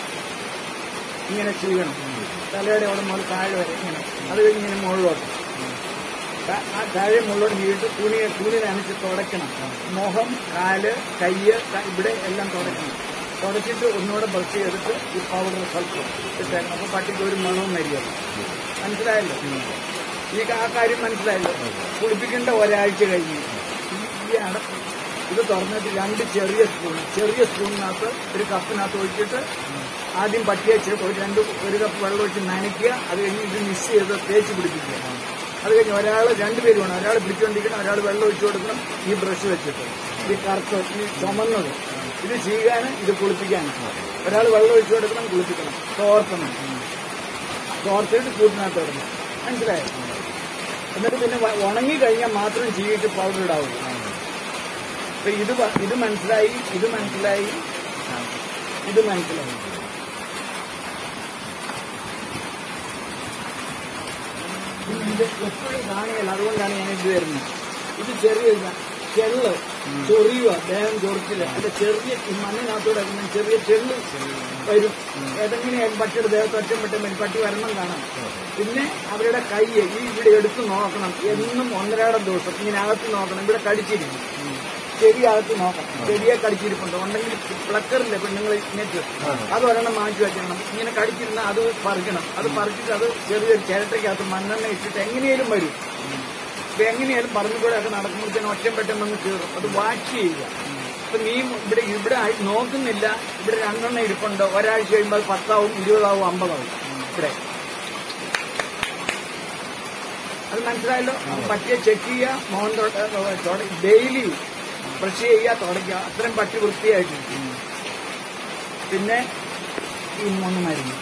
ഇങ്ങനെ ചെയ്യണം തലയുടെ അവിടെ മുതൽ താഴെ വരെ ഇങ്ങനെ അത് കഴിഞ്ഞ് ഇങ്ങനെ മുകളിലോട്ട് ത- ആ താഴെ മുള്ളോട് നീട്ട് തുണി തുണി നനച്ച് തുടയ്ക്കണം മുഖം കാല് കയ്യ് ക- ഇവിടെ എല്ലാം തുടയ്ക്കണം തുടച്ചിട്ട് ഒന്നുകൂടെ ബ്രഷ് ചെയ്തിട്ട് ഈ പൗഡർ സ്വല്പം ഇട്ടേക്കണം അപ്പൊ പട്ടിക്ക് ഒരു മണവും വരികയില്ല മനസ്സിലായല്ലോ ഈ ആ കാര്യം മനസ്സിലായല്ലോ കുളിപ്പിക്കേണ്ട ഒരാഴ്ച കഴിഞ്ഞ് ഈ- ഈ അട ഇത് തുറന്നിട്ട് രണ്ട് ചെറിയ സ്പൂൺ ചെറിയ സ്പൂണിനകത്ത് ഒരു കപ്പിനകത്ത് ഒഴിച്ചിട്ട് ആദ്യം പട്ടിയെ ചെ- ഒരു രണ്ട് ഒരു കപ്പ് വെള്ളം ഒഴിച്ച് നനയ്ക്കുക അത് കഴിഞ്ഞ് ഇത് മിക്സ് ചെയ്ത് തേച്ച് പിടിപ്പിക്കുക അത് കഴിഞ്ഞ് ഒരാൾ രണ്ടുപേരും വേണം ഒരാൾ പിടിച്ചുകൊണ്ടിരിക്കണം ഒരാൾ വെള്ളം ഒഴിച്ചു കൊടുക്കണം ഈ ബ്രഷ് വെച്ചിട്ട് ഈ കറുത്ത ഈ ചുമന്നത് ഇത് ചെയ്യാൻ ഇത് കുളിപ്പിക്കാൻ ഒരാൾ വെള്ളം ഒഴിച്ചു കൊടുക്കണം കുളിപ്പിക്കണം തോർത്തണം തോർത്തിട്ട് കൂട്ടിനകത്ത് ഇടണം മനസ്സിലായോ എന്നിട്ട് പിന്നെ വ- ഉണങ്ങി കഴിഞ്ഞാൽ മാത്രം ചീയിട്ട് പൗഡർ ഇടാവുള്ളൂ അപ്പൊ ഇത് പ- ഇത് മനസ്സിലായി ഇത് മനസ്സിലായി ഇത് മനസ്സിലായി ഇത് ഇത് എപ്പോഴും കാണിയല്ല അതുകൊണ്ടാണ് ഞാൻ ഇത് വരുന്നത് ഇത് ചെറിയ ഇതാ. ചെള്ള് ചൊറിയുക ദേഹം ചൊറിച്ചില്ല അല്ല ചെറിയ ഈ മണ്ണിനകത്തൂടെ ഇങ്ങനെ ചെറിയ ചെള്ള് വരും ഏതെങ്ങനെയായാലും പട്ടിയുടെ ദേഹത്ത് ഒറ്റം പെട്ടും വരും പട്ടി വരണം കാണാം പിന്നെ അവരുടെ കൈ ഈ ഇവിടെ എടുത്ത് നോക്കണം എന്നും ഒന്നരാടം ദിവസം ഇങ്ങനെ അകത്ത് നോക്കണം ഇവിടെ കടിച്ചിരിക്കും ചെവി അകത്ത് നോക്കണം ചെവിയെ കടിച്ചിരിപ്പുണ്ട് ഉണ്ടെങ്കിൽ പ്ലക്കറില്ലേ പെണ്ണുങ്ങൾ നെറ്റ് അത് ഒരെണ്ണം മാറ്റി വെക്കണം ഇങ്ങനെ കടിച്ചിരുന്ന അത് പറിക്കണം അത് പറിച്ചിട്ട് അത് ചെറിയൊരു ചിരട്ടയ്ക്കകത്ത് മണ്ണെണ്ണ ഇട്ടിട്ട് എങ്ങനെയാലും വരും ഇപ്പൊ എങ്ങനെയാലും പറമ്പിലൂടെ ഒക്കെ നടക്കുമ്പോഴത്തേനും ഒറ്റം പെട്ടെന്ന് കയറും അത് വാച്ച് ചെയ്യുക ഇപ്പൊ നീ ഇവിടെ ഇവിടെ ആയി നോക്കുന്നില്ല ഇവിടെ രണ്ടെണ്ണം ഇരിപ്പുണ്ട് ഒരാഴ്ച കഴിയുമ്പോൾ അത് പത്താവും ഇരുപതാവും അമ്പതാവും ഇവിടെ അത് മനസ്സിലായല്ലോ പറ്റിയെ ചെക്ക് ചെയ്യുക മോഹൻ ഡെയിലി ബ്രഷ് ചെയ്യുക തുടയ്ക്കുക അത്രയും പട്ടി വൃത്തിയായിട്ടിരിക്കും പിന്നെ ഈ മൂന്ന് മരുന്ന്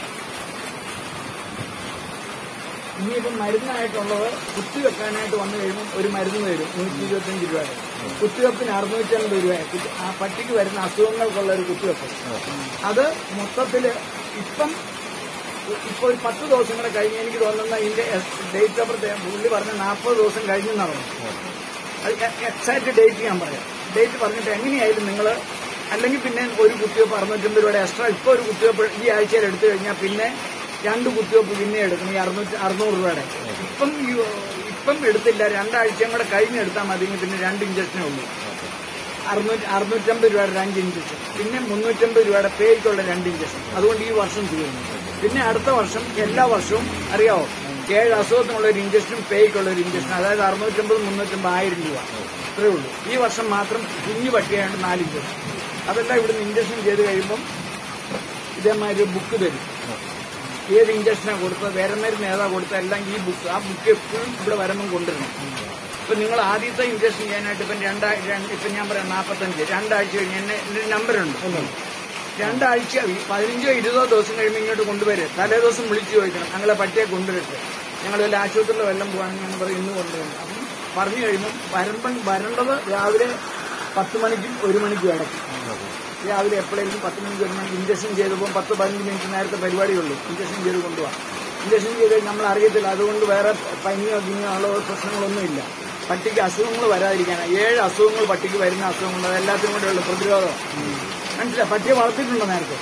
ഇനിയിപ്പം മരുന്നായിട്ടുള്ളത് കുത്തിവെക്കാനായിട്ട് വന്നു കഴിയുമ്പോൾ ഒരു മരുന്ന് വരും നൂറ്റി ഇരുപത്തഞ്ച് രൂപയുടെ കുത്തിവെപ്പിന് അറുന്നൂറ്റമ്പത് രൂപ കുത്തി- ആ പട്ടിക്ക് വരുന്ന അസുഖങ്ങൾക്കുള്ള ഒരു കുത്തിവെപ്പ് അത് മൊത്തത്തില് ഇപ്പം ഇപ്പൊ ഒരു പത്ത് ദിവസം കൂടെ കഴിഞ്ഞ് എനിക്ക് തോന്നുന്ന ഇതിന്റെ ഡേറ്റ് ഓഫ് ബർത്ത് പുള്ളി പറഞ്ഞ നാൽപ്പത് ദിവസം കഴിഞ്ഞു നടന്നു അത് എക്സാക്ട് ഡേറ്റ് ഞാൻ പറയാം ഡേറ്റ് പറഞ്ഞിട്ട് എങ്ങനെയായാലും നിങ്ങൾ അല്ലെങ്കിൽ പിന്നെ ഒരു കുത്തിവെപ്പ് അറുന്നൂറ്റമ്പത് രൂപയുടെ എക്സ്ട്രാ ഇപ്പൊ ഒരു കുത്തിവെപ്പ് ഈ ആഴ്ചയിൽ എടുത്തു കഴിഞ്ഞാൽ പിന്നെ രണ്ട് കുത്തിവെപ്പ് പിന്നെ എടുക്കണം ഈ അറുന്നൂറ്റി അറുന്നൂറ് രൂപയുടെ ഇപ്പം ഈ- ഇപ്പം എടുത്തില്ല രണ്ടാഴ്ചയും കൂടെ കഴിഞ്ഞെടുത്താൽ മതി പിന്നെ രണ്ട് ഇഞ്ചക്ഷനേ ഉള്ളൂ അറുന്നൂറ്റി അറുന്നൂറ്റമ്പത് രൂപയുടെ രണ്ട് ഇഞ്ചക്ഷൻ പിന്നെ മുന്നൂറ്റമ്പത് രൂപയുടെ പേയ്ക്കുള്ള രണ്ട് ഇഞ്ചക്ഷൻ അതുകൊണ്ട് ഈ വർഷം ചെയ്യുന്നു പിന്നെ അടുത്ത വർഷം എല്ലാ വർഷവും അറിയാവോ ഏഴ് അസുഖത്തിനുള്ള ഒരു ഇഞ്ചക്ഷനും പേയ്ക്കുള്ള ഒരു ഇഞ്ചക്ഷൻ അതായത് അറുന്നൂറ്റമ്പത് മുന്നൂറ്റമ്പത് ആയിരം രൂപ ഇത്രേ ഉള്ളൂ ഈ വർഷം മാത്രം കുഞ്ഞു പട്ടിയാണ്ട് നാല് ഇഞ്ചക്ഷൻ അതെല്ലാം ഇവിടുന്ന് ഇഞ്ചക്ഷൻ ചെയ്ത് കഴിയുമ്പം ഇതേമാതിരി ബുക്ക് തരും ഏത് ഇഞ്ചക്ഷനാണ് കൊടുത്തത് വേറെ മരുന്ന് ഏതാ കൊടുത്തത് എല്ലാം ഈ ബുക്ക് ആ ബുക്ക് എപ്പോഴും ഇവിടെ വരുമ്പം കൊണ്ടുവരണം ഇപ്പൊ നിങ്ങൾ ആദ്യത്തെ ഇഞ്ചക്ഷൻ ചെയ്യാനായിട്ട് ഇപ്പം രണ്ടാ രണ്ട് ഇപ്പം ഞാൻ പറയാം നാൽപ്പത്തഞ്ച് രണ്ടാഴ്ച കഴിഞ്ഞ് എന്നെ എൻ്റെ നമ്പറുണ്ട് രണ്ടാഴ്ച ഈ പതിനഞ്ചോ ഇരുപതോ ദിവസം കഴിയുമ്പോൾ ഇങ്ങോട്ട് കൊണ്ടുവരും തലേ ദിവസം വിളിച്ചു ചോദിക്കണം ഞങ്ങളെ പട്ടിയെ കൊണ്ടുവരട്ടെ ഞങ്ങൾ വല്ല ആശുപത്രിയിലോ വല്ലതും പോവാണെങ്കിൽ ഞങ്ങൾ പറയും ഇന്ന് കൊണ്ടുവരണം അപ്പം പറഞ്ഞു കഴിയുമ്പോൾ വരമ്പൻ വരേണ്ടത് രാവിലെ പത്ത് മണിക്കും ഒരു മണിക്കും ഇടയ്ക്ക് രാവിലെ എപ്പോഴെങ്കിലും പത്ത് മണിക്ക് ഒരു മണിക്ക് ഇഞ്ചക്ഷൻ ചെയ്തപ്പോൾ പത്ത് പതിനഞ്ച് മിനിറ്റ് നേരത്തെ പരിപാടിയുള്ളൂ ഇഞ്ചക്ഷൻ ചെയ്ത് കൊണ്ടുപോകാം ഇഞ്ചക്ഷൻ ചെയ്ത് നമ്മൾ അറിയത്തില്ല അതുകൊണ്ട് വേറെ പനിയോ ഗിനിയോ ഉള്ള പ്രശ്നങ്ങളൊന്നുമില്ല പട്ടിക്ക് അസുഖങ്ങൾ വരാതിരിക്കാനാണ് ഏഴ് അസുഖങ്ങൾ പട്ടിക്ക് വരുന്ന അസുഖങ്ങൾ അതെല്ലാത്തിനും കൂടെയുള്ള പ്രതിരോധം മനസ്സിലായി പട്ടിയെ വളർത്തിയിട്ടുണ്ടോ നേരത്തെ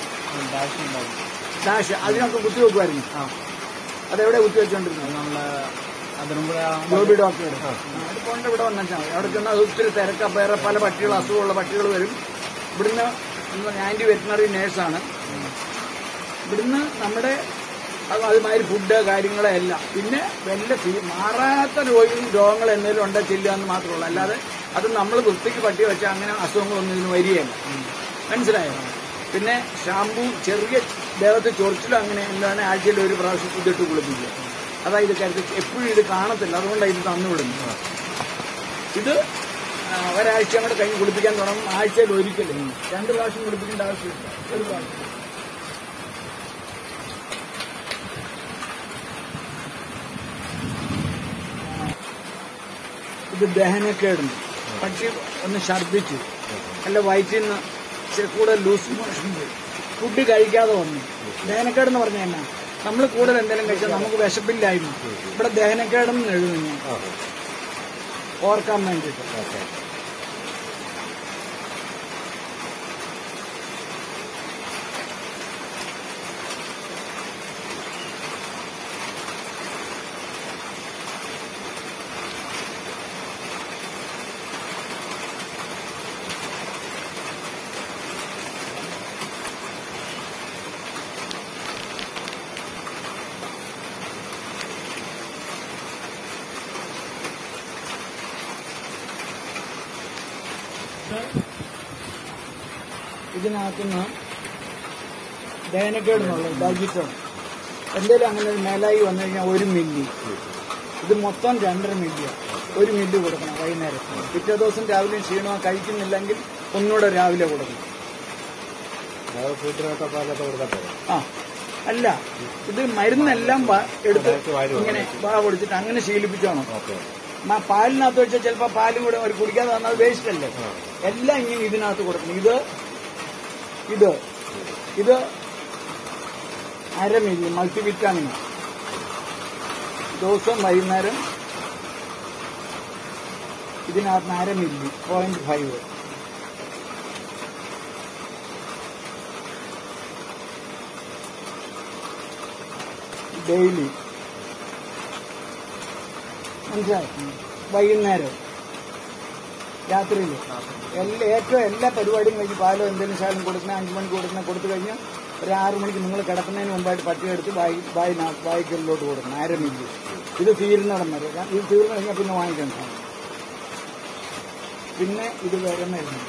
ഡാഷ് അതിനൊക്കെ കുത്തിവെക്കുമായിരുന്നു അതെവിടെ കുത്തിവെച്ചോണ്ടിരുന്നത് നമ്മള് അതിനും കൂടെ ജോബി ഡോക്ടറുടെ അത് കൊണ്ട് ഇവിടെ വന്നാൽ മതി അവിടെ ചെന്നാൽ അത് ഒത്തിരി തിരക്ക വേറെ പല പട്ടികൾ അസുഖമുള്ള പട്ടികൾ വരും ഇവിടുന്ന് ആന്റി വെറ്റിനറി നേഴ്സാണ് ഇവിടുന്ന് നമ്മുടെ അത് അതുമാതിരി ഫുഡ് കാര്യങ്ങളെല്ലാം പിന്നെ വല്ല ഫീ- മാറാത്ത രോഗി രോഗങ്ങൾ എന്തെങ്കിലും ഉണ്ടെ ചെല്ലുക എന്ന് മാത്രമേ ഉള്ളൂ അല്ലാതെ അത് നമ്മൾ വൃത്തിക്ക് പട്ടി വെച്ചാൽ അങ്ങനെ അസുഖങ്ങളൊന്നും ഇതിന് വരികയില്ല മനസ്സിലായോ പിന്നെ ഷാമ്പു ചെറിയ ദേഹത്ത് ചൊറിച്ചിലും അങ്ങനെ എന്താണ് ആഴ്ചയിൽ ഒരു പ്രാവശ്യം ഇതിട്ട് കുളിപ്പിക്കുക അതായത് കരുതി എപ്പോഴും ഇത് കാണത്തില്ല അതുകൊണ്ടാണ് ഇത് തന്നുവിടുന്നത് ഇത് ആ, ഒരാഴ്ച അങ്ങോട്ട് കഴിഞ്ഞ് കുളിപ്പിക്കാൻ തുടങ്ങും ആഴ്ചയിൽ ഒരിക്കലും രണ്ട് പ്രാവശ്യം കുളിപ്പിക്കേണ്ട ആവശ്യമില്ല ഒരു പ്രാവശ്യം ഇത് ദഹനക്കേടുണ്ട് പക്ഷി ഒന്ന് ഛർദ്ദിച്ചു അല്ല വയറ്റിൽ നിന്ന് ഇച്ചിരി കൂടുതൽ ലൂസ് മോഷൻ പോയി ഫുഡ് കഴിക്കാതെ വന്നു ദഹനക്കേടെന്ന് പറഞ്ഞാൽ എന്നാ നമ്മൾ കൂടുതൽ എന്തെങ്കിലും കഴിച്ചാൽ നമുക്ക് വിശപ്പില്ലായ്മ ഇവിടെ ദഹനക്കേടെന്ന് എഴുതുന്നു ഞാൻ ഓർക്കാൻ വേണ്ടിയിട്ട് എന്നിട്ട് ഇതിനകത്തുനിന്ന് ദയനക്കേടുന്നുള്ളത് ഡൈജിറ്റോ എന്തെങ്കിലും അങ്ങനെ ഒരു മേലായി വന്നു കഴിഞ്ഞാൽ ഒരു മില്ലി ഇത് മൊത്തം രണ്ടര മില്ലിയാണ് ഒരു മില്ലി കൊടുക്കണം വൈകുന്നേരം പിറ്റേ ദിവസം രാവിലെ ക്ഷീണമോ കഴിക്കുന്നില്ലെങ്കിൽ ഒന്നുകൂടെ രാവിലെ കൊടുക്കണം അതായത് ഫുഡിനകത്ത് പാലൊക്കെ കൊടുത്താൽ പോരെ ആ അല്ല ഇത് മരുന്നെല്ലാം വാ- എടുത്ത് ഡയറക്റ്റ് വായിൽ ഇങ്ങനെ വാ പൊടിച്ചിട്ട് അങ്ങനെ ശീലിപ്പിച്ചോണം ഓക്കെ മ- പാലിനകത്ത് വെച്ചാൽ ചിലപ്പോ പാലും കൂടെ ഒരു കുടിക്കാതെ വന്നാൽ വേസ്റ്റ് അല്ലേ എല്ലാം ഇങ്ങനെ ഇതിനകത്ത് കൊടുക്കണം ഇത് ഇത് ഇത് അരമില്ലി മൾട്ടിവിറ്റാമിൻ ദിവസം വൈകുന്നേരം ഇതിനകത്ത് അരമില്ലി പോയിന്റ് ഫൈവ് ഡെയിലി മനസ്സിലായി വൈകുന്നേരം രാത്രിയിൽ എല്ലാ ഏറ്റവും എല്ലാ പരിപാടിയും കഴിഞ്ഞ് പാലോ എന്തെങ്കിലും ശാലം കൊടുക്കുന്ന അഞ്ചു മണിക്ക് കൊടുക്കുന്ന കൊടുത്തു കഴിഞ്ഞാൽ ഒരു ആറു മണിക്ക് നിങ്ങൾ കിടക്കുന്നതിന് മുമ്പായിട്ട് പട്ടി എടുത്ത് വായി വായി വായിക്കലിലോട്ട് കൊടുക്കണം അര മില്ലി ഇത് തീരുന്നിടം വരെ കാരണം ഇത് തീർന്നു കഴിഞ്ഞാൽ പിന്നെ വാങ്ങിക്കണം സാധനം. പിന്നെ ഇത് വേറെ മരുന്ന്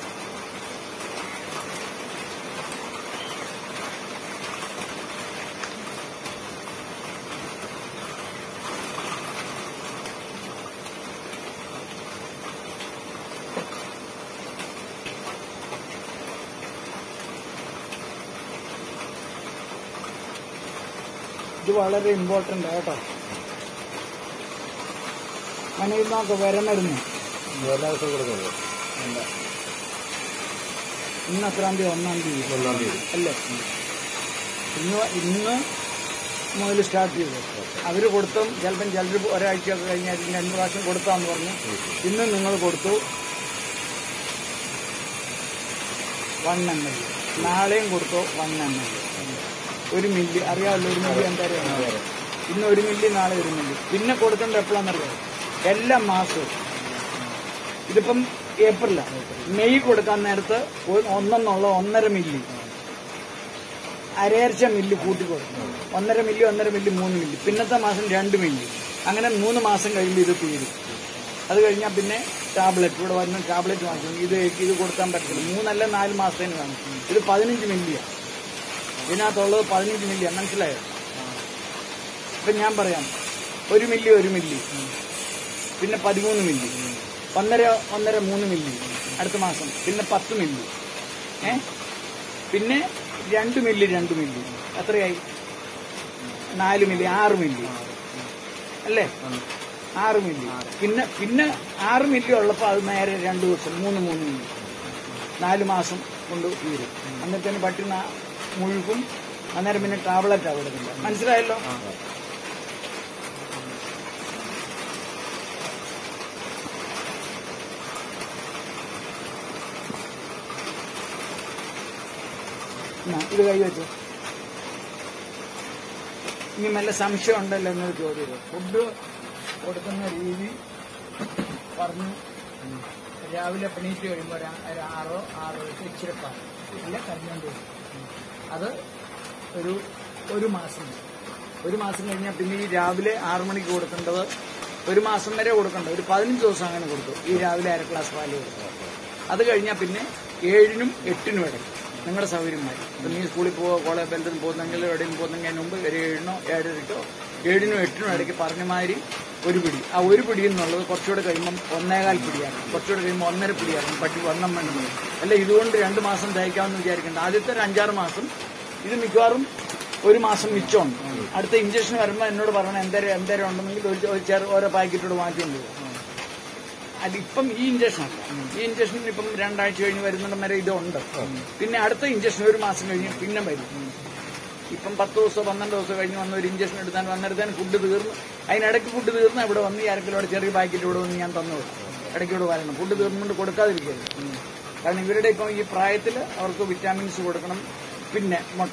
ഇത് വളരെ ഇമ്പോർട്ടന്റ് കേട്ടോ മനയിൽ നോക്ക വരമരുന്ന് എല്ലാ ദിവസവും കൊടുക്കുന്നത് ഇന്ന് എത്രാം തീയതി ഒന്നാം തീയതി ഒന്നാം തീയതി അല്ലേ ഇന്ന് ഇന്ന് മുതൽ സ്റ്റാർട്ട് ചെയ്തു അവര് കൊടുത്തും ചിലപ്പം ചിലർ ഒരാഴ്ചയൊക്കെ കഴിഞ്ഞാൽ രണ്ടു പ്രാവശ്യം കൊടുത്താന്ന് പറഞ്ഞു ഇന്ന് നിങ്ങൾ കൊടുത്തു വൺ എം എൽ നാളെയും കൊടുത്തു വൺ എം എൽ ഒരു മില്ലി അറിയാമല്ലോ ഒരു മില്ലി എന്തായാലും ഇന്ന് ഒരു മില്ലി നാളെ ഒരു മില്ലി പിന്നെ കൊടുക്കേണ്ട എപ്പോഴാണെന്നറിയാം എല്ലാ മാസവും ഇതിപ്പം ഏപ്രിലാണ് മെയ് കൊടുക്കാൻ നേരത്ത് ഒ- ഒന്നെന്നുള്ള ഒന്നര മില്ലി അരയർച്ച മില്ലി കൂട്ടി കൊടുക്കും ഒന്നര മില്ലി ഒന്നര മില്ലി മൂന്ന് മില്ലി പിന്നത്തെ മാസം രണ്ട് മില്ലി അങ്ങനെ മൂന്ന് മാസം കഴിയുമ്പോൾ ഇത് തീരും അത് കഴിഞ്ഞാൽ പിന്നെ ടാബ്ലറ്റ് ഇവിടെ വന്ന് ടാബ്ലറ്റ് വാങ്ങിക്കും ഇത് ഇത് കൊടുക്കാൻ പറ്റില്ല മൂന്നല്ല നാല് മാസത്തേന് കാണും ഇത് പതിനഞ്ച് മില്ലിയാണ് ഇതിനകത്തുള്ളത് പതിനഞ്ച് മില്ലിയാണ് മനസ്സിലായോ ഇപ്പം ഞാൻ പറയാം ഒരു മില്ലി ഒരു മില്ലി പിന്നെ പതിമൂന്ന് മില്ലി ഒന്നര ഒന്നര മൂന്ന് മില്ലി അടുത്ത മാസം പിന്നെ പത്ത് മില്ലി ഏ പിന്നെ രണ്ട് മില്ലി രണ്ട് മില്ലി എത്രയായി നാല് മില്ലി ആറ് മില്ലി അല്ലേ ആറ് മില്ലി പിന്നെ പിന്നെ ആറ് മില്ലി ഉള്ളപ്പോൾ അത് നേരെ രണ്ട് ദിവസം മൂന്ന് മൂന്ന് മില്ലി നാല് മാസം കൊണ്ട് തീരും അന്നേരത്തേന് പട്ടി നാ- മുഴുക്കും അന്നേരം പിന്നെ ടാബ്ലറ്റാണ് കൊടുക്കുന്നത് മനസ്സിലായല്ലോ എന്നാ, ഇത് കൈ വെച്ചു ഇനി നല്ല സംശയം ഉണ്ടല്ലോ എന്നൊരു ചോദ്യം ഫുഡ് കൊടുക്കുന്ന രീതി പറഞ്ഞു രാവിലെ പണീറ്റ് കഴിയുമ്പോൾ ഒരു ആ- ഒരു ആറോ ആറോ എട്ട് ഇച്ചിരി പാൽ അല്ല കഞ്ഞോണ്ട് വരും. അത് ഒരു ഒരു മാസം ഒരു മാസം കഴിഞ്ഞാൽ പിന്നെ ഈ രാവിലെ ആറു മണിക്ക് കൊടുക്കേണ്ടത് ഒരു മാസം വരെ കൊടുക്കേണ്ടത് ഒരു പതിനഞ്ച് ദിവസം അങ്ങനെ കൊടുത്തു ഈ രാവിലെ അര ഗ്ലാസ് പാല് കൊടുത്തു അത് കഴിഞ്ഞാൽ പിന്നെ ഏഴിനും എട്ടിനും ഇടയ്ക്ക് നിങ്ങളുടെ സൗകര്യമായി ഇപ്പം നീ സ്കൂളിൽ പോവോ കോളേജ് ബന്ധത്തിൽ പോകുന്നെങ്കിൽ എവിടെയും പോകുന്നെങ്കിൽ അതിന് മുമ്പ് ഒരു ഏഴിനോ ഏഴരയ്ക്കോ ഏഴിനും എട്ടിനും ഇടയ്ക്ക് പറഞ്ഞ മാതിരി ഒരു പിടി ആ ഒരു പിടി എന്നുള്ളത് കുറച്ചുകൂടെ കഴിയുമ്പം ഒന്നേകാൽ പിടിയാണ് കുറച്ചുകൂടെ കഴിയുമ്പോൾ ഒന്നര പിടിയാണ് പട്ടി വണ്ണം വേണ്ടത് അല്ല ഇതുകൊണ്ട് രണ്ട് മാസം തയ്ക്കാമെന്ന് വിചാരിക്കേണ്ട ആദ്യത്തെ ഒരു അഞ്ചാറ് മാസം ഇത് മിക്കവാറും ഒരു മാസം മിച്ചമുണ്ട് അടുത്ത ഇഞ്ചക്ഷൻ വരുമ്പോൾ എന്നോട് പറയണം എന്തേരം എന്തേരം ഉണ്ടെന്നെങ്കിൽ ഒരു ഒരു ചെറു ഓരോ പാക്കറ്റോട് മാറ്റിയുണ്ട് അതിപ്പം ഈ ഇഞ്ചക്ഷൻ ഈ ഇഞ്ചക്ഷൻ ഇപ്പം രണ്ടാഴ്ച കഴിഞ്ഞ് വരുന്നിടം വരെ ഇതുണ്ട് പിന്നെ അടുത്ത ഇഞ്ചക്ഷൻ ഒരു മാസം കഴിഞ്ഞ് പിന്നെ വരും ഇപ്പം പത്ത് ദിവസം പന്ത്രണ്ട് ദിവസം കഴിഞ്ഞ് വന്ന ഒരു ഇഞ്ചക്ഷൻ എടുത്താൽ വന്നിടത്തേന് ഫുഡ് തീർന്നു അതിനിടയ്ക്ക് ഫുഡ് തീർന്ന് ഇവിടെ വന്ന് ഈ അരക്കിലോടെ ചെറിയ പാക്കറ്റ് ഇവിടെ വന്ന് ഞാൻ തന്നു വിടും ഇടയ്ക്ക് ഇവിടെ വരണം ഫുഡ് തീർന്നുകൊണ്ട് കൊടുക്കാതിരിക്കരുത് കാരണം ഇവരുടെ ഇപ്പം ഈ പ്രായത്തിൽ അവർക്ക് വിറ്റാമിൻസ് കൊടുക്കണം പിന്നെ മുട്ട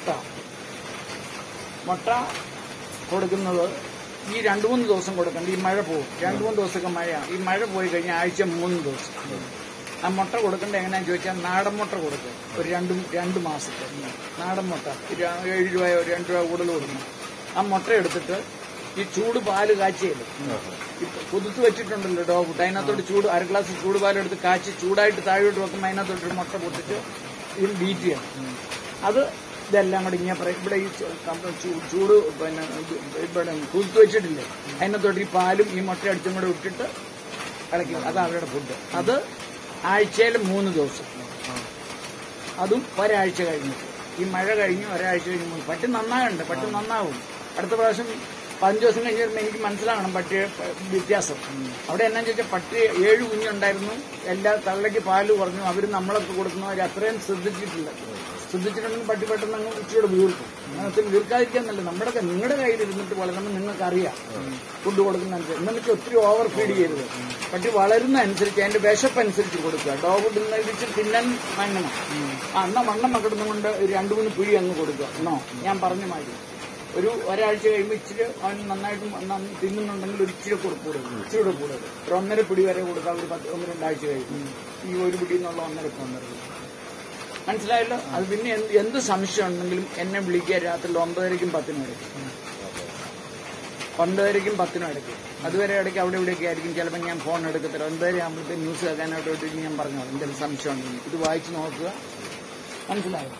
മുട്ട കൊടുക്കുന്നത് ഈ രണ്ടു മൂന്ന് ദിവസം കൊടുക്കണ്ട ഈ മഴ പോകും രണ്ടു മൂന്ന് ദിവസമൊക്കെ മഴയാണ് ഈ മഴ പോയി കഴിഞ്ഞാൽ ആഴ്ച മൂന്ന് ദിവസം ആ മുട്ട കൊടുക്കേണ്ട എങ്ങനെയാന്ന് ചോദിച്ചാൽ നാടൻ മുട്ട കൊടുക്കുക ഒരു രണ്ട് രണ്ട് മാസത്തെ നാടൻ മുട്ട ഒരു ഏഴ് രൂപയോ ഒരു രണ്ട് രൂപ കൂടുതൽ കൊടുക്കണം ആ മുട്ട എടുത്തിട്ട് ഈ ചൂട് പാല് കാച്ചിയല്ലേ ഇപ്പൊ കുതിർത്ത് വെച്ചിട്ടുണ്ടല്ലോ ഡോ ഫുഡ് അതിനകത്തോട്ട് ചൂട് അര ഗ്ലാസ് ചൂട് പാലെടുത്ത് കാച്ചി ചൂടായിട്ട് താഴോട്ട് വെക്കുമ്പോൾ അതിനകത്തോട്ട് ഒരു മുട്ട പൊട്ടിച്ച് ഇത് ബീറ്റ് ചെയ്യണം അത് ഇതെല്ലാം കൂടി ഇങ്ങനെ പറയും ഇവിടെ ഈ ചൂ- കമ്പ- ചൂ- ചൂട് പിന്നെ ഇത് ഇവിടെ കുതിർത്ത് വെച്ചിട്ടില്ലേ അതിനകത്തോട്ട് ഈ പാലും ഈ മുട്ട അടിച്ചും കൂടെ ഇട്ടിട്ട് ഇളക്കി അതാണ് അവരുടെ ഫുഡ് അത് ആഴ്ചയിൽ മൂന്ന് ദിവസം അതും ഒരാഴ്ച കഴിഞ്ഞിട്ട് ഈ മഴ കഴിഞ്ഞ് ഒരാഴ്ച കഴിഞ്ഞ് മൂന്ന് പട്ടി നന്നാകുന്നുണ്ട് പട്ടി നന്നാവും അടുത്ത പ്രാവശ്യം പതിനഞ്ച് ദിവസം കഴിഞ്ഞ് വരുമ്പോൾ എനിക്ക് മനസ്സിലാകണം പട്ടിയെ പ- വ്യത്യാസം അവിടെ എന്നാ ചോദിച്ചാൽ പട്ടി ഏഴ് കുഞ്ഞുണ്ടായിരുന്നു എല്ലാ തള്ളയ്ക്ക് പാല് കുറഞ്ഞു അവർ നമ്മളൊക്കെ കൊടുക്കുന്നു അവർ അത്രയും ശ്രദ്ധിച്ചിട്ടില്ല ശ്രദ്ധിച്ചിട്ടുണ്ടെങ്കിൽ പട്ടി പെട്ടെന്ന് അങ്ങ് ഇച്ചിരി വീർക്കും അങ്ങനത്തെ വീർക്കാതിരിക്കാൻ നല്ല നമ്മുടെ ക- നിങ്ങളുടെ കയ്യിൽ ഇരുന്നിട്ട് വളരണം നിങ്ങൾക്ക് അറിയാം ഫുഡ് കൊടുക്കുന്ന അനുസരിച്ച് എന്നിട്ട് ഒത്തിരി ഓവർ ഫീഡ് ചെയ്യരുത് പട്ടി വളരുന്ന അനുസരിച്ച് അതിന്റെ വിശപ്പ് അനുസരിച്ച് കൊടുക്കുക ഡോഗ് തിന്നിച്ച് തിന്നാൻ മങ്ങണം ആ എന്നാ മണ്ണം മക്കിടുന്ന കൊണ്ട് ഒരു രണ്ടു മൂന്ന് പിഴി അങ്ങ് കൊടുക്കുക എന്നോ ഞാൻ പറഞ്ഞ മാതിരി ഒരു ഒരാഴ്ച കഴിയുമ്പോൾ ഇച്ചിരി അവൻ നന്നായിട്ട് നന്ന- തിന്നുന്നുണ്ടെങ്കിൽ ഒരു ഇച്ചിരി കൊടു- കൊടുക്കും ഇച്ചിരി കൂടെ കൂടുതൽ ഒരു ഒന്നര പിടി വരെ കൊടുക്കാം ഒരു പത്ത് ഒന്ന് രണ്ടാഴ്ച കഴിയും ഈ ഒരു പിടി എന്നുള്ള ഒന്നര ഒന്നര പിടി മനസ്സിലായല്ലോ അത് പിന്നെ എന്ത് എന്ത് സംശയം ഉണ്ടെങ്കിലും എന്നെ വിളിക്കുക രാത്രി ഒമ്പതരയ്ക്കും പത്തിനും ഇടയ്ക്ക് ഒമ്പതരയ്ക്കും പത്തിനും ഇടയ്ക്ക് അതുവരെ ഇടയ്ക്ക് അവിടെ ഇവിടെയൊക്കെ ആയിരിക്കും ചിലപ്പോൾ ഞാൻ ഫോൺ എടുക്കത്തില്ല ഒമ്പതര ആകുമ്പോഴത്തേക്ക് ന്യൂസ് കേൾക്കാനായിട്ട് വേണ്ടിയിട്ട് ഞാൻ പറഞ്ഞു എന്തെങ്കിലും സംശയം ഉണ്ടെങ്കിൽ ഇത് വായിച്ച് നോക്കുക മനസ്സിലായോ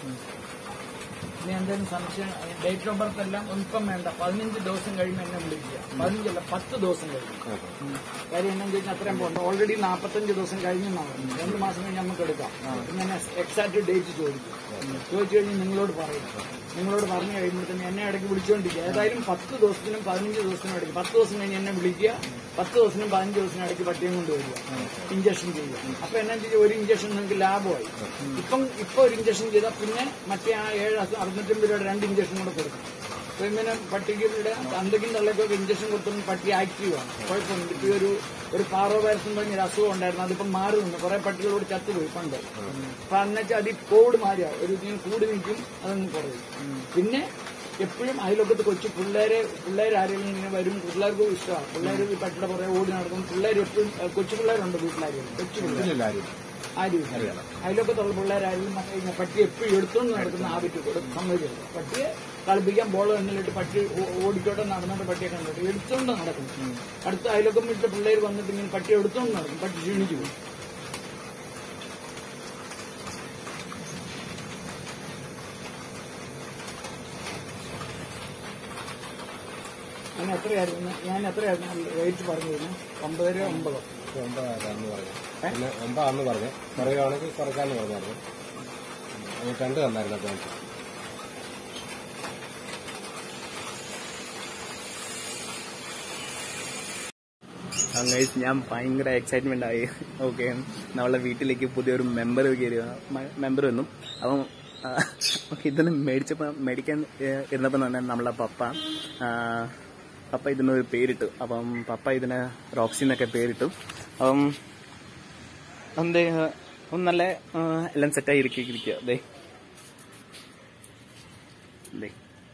ഇനി എന്തെങ്കിലും സംശയം ഡേറ്റ് ഓഫ് ബർത്ത് എല്ലാം ഇപ്പം വേണ്ട പതിനഞ്ച് ദിവസം കഴിയുമ്പോൾ എന്നെ വിളിക്കുക പതിനഞ്ചല്ല പത്ത് ദിവസം കഴിയും കാര്യം എന്നാന്ന് ചോദിച്ചാൽ അത്രയും പോകണ്ട ഓൾറെഡി നാൽപ്പത്തഞ്ച് ദിവസം കഴിഞ്ഞെന്നാണ് പറഞ്ഞത്. രണ്ട് മാസം കഴിഞ്ഞ് നമുക്ക് എടുക്കാം പിന്നെ എക്സാക്ട് ഡേറ്റ് ചോദിക്കും ചോദിച്ചു കഴിഞ്ഞ് നിങ്ങളോട് പറയും നിങ്ങളോട് പറഞ്ഞു കഴിയുമ്പോഴത്തേന് എന്നെ ഇടയ്ക്ക് വിളിച്ചുകൊണ്ടിരിക്കുക ഏതായാലും പത്ത് ദിവസത്തിനും പതിനഞ്ച് ദിവസത്തിനും ഇടയ്ക്ക് പത്ത് ദിവസം കഴിഞ്ഞ് എന്നെ വിളിക്കുക പത്ത് ദിവസത്തിനും പതിനഞ്ച് ദിവസത്തിനും ഇടയ്ക്ക് പട്ടിയും കൊണ്ടുവരിക ഇഞ്ചക്ഷൻ ചെയ്യുക അപ്പൊ എന്നാ വെച്ചാൽ ഒരു ഇഞ്ചക്ഷൻ നിങ്ങൾക്ക് ലാഭമായി ഇപ്പം ഇപ്പൊ ഒരു ഇഞ്ചക്ഷൻ ചെയ്താൽ പിന്നെ മറ്റേ ആ ഏഴ് അസു- അറുന്നൂറ്റമ്പത് രൂപയുടെ രണ്ട് ഇഞ്ചക്ഷൻ കൂടെ കൊടുക്കും അപ്പൊ ഇങ്ങനെ പട്ടിക്ക് ഇവിടെ തന്തയ്ക്കും തള്ളയ്ക്കൊക്കെ ഇഞ്ചക്ഷൻ കൊടുത്തൊന്നും പട്ടി ആക്റ്റീവാണ് കുഴപ്പമൊന്നും ഇപ്പൊ ഈ ഒരു ഒരു പാറോ വൈറസ് എന്ന് പറഞ്ഞൊരു അസുഖം ഉണ്ടായിരുന്നു അതിപ്പം മാറി നിന്ന് കുറെ പട്ടികളോട് ചത്തുപോയി പണ്ട് അപ്പൊ എന്നുവെച്ചാൽ അത് ഈ കോട് മാറിയ ഒരു ഇങ്ങനെ കൂടി നിൽക്കും അതങ്ങ് കുറയും പിന്നെ എപ്പോഴും അയലൊക്കത്ത് കൊച്ചു പിള്ളേരെ പിള്ളേർ ആരെങ്കിലും ഇങ്ങനെ വരും പിള്ളേർക്കും ഇഷ്ടമാണ് പിള്ളേർ ഈ പട്ടിയുടെ പുറകെ ഓടി നടക്കും പിള്ളേർ എപ്പോഴും ഏഹ്, കൊച്ചു പിള്ളേരുണ്ട് വീട്ടിലാരും കൊച്ചു പിള്ളേർ ആരും അതിലൊക്കത്തുള്ള പിള്ളേരായാലും മറ്റേ പട്ടി എപ്പോഴും എടുത്തുകൊണ്ട് നടക്കുന്ന ഹാബിറ്റ് കൊടുക്കും സമ്മതിക്കില്ല പട്ടിയെ കളിപ്പിക്കാൻ ബോൾ എന്നിട്ട് പട്ടി ഓ- ഓടിക്കോട്ടെ നടന്നിട്ട് പട്ടിയെ കണ്ടിട്ട് എടുത്തുകൊണ്ട് നടക്കും അടുത്ത അയലൊക്കെ വിട്ട് പിള്ളേർ വന്നിട്ട് ഇങ്ങനെ പട്ടി എടുത്തുകൊണ്ട് നടക്കും പട്ടി ക്ഷീണിച്ചു പോകും അങ്ങനെ എത്രയായിരുന്നു ഞാൻ എത്രയായിരുന്നു റേറ്റ് പറഞ്ഞിരുന്നു ഒമ്പതര ഒമ്പതോ ഒമ്പതാന്ന് പറഞ്ഞു പിന്നെ ഒമ്പതാന്ന് പറഞ്ഞു പറയുകയാണെങ്കിൽ കുറയ്ക്കാന്ന് പറഞ്ഞായിരുന്നു അത് രണ്ട് തന്നായിരുന്നു അഡ്വാൻസ് ഗൈസ് ഞാൻ ഭയങ്കര എക്സൈറ്റ്മെന്റ് ആയി ഓക്കെ നമ്മളെ വീട്ടിലേക്ക് പുതിയൊരു മെമ്പർ കയറി മെമ്പർ വന്നു അപ്പം ആ, ഓക്കെ ഇതിന് മേടിച്ചപ്പോ മേടിക്കാൻ ഏഹ്, ഇരുന്നപ്പോ തന്നെ നമ്മളെ പപ്പ ആ, പപ്പ ഇതിനൊരു പേരിട്ടു അപ്പം പപ്പ ഇതിന് റോക്സി എന്നൊക്കെ പേരിട്ടു അപ്പം എന്തേ ഒന്ന് നല്ല ആ, എല്ലാം സെറ്റായി ഇരിക്കുക ദേ ദേ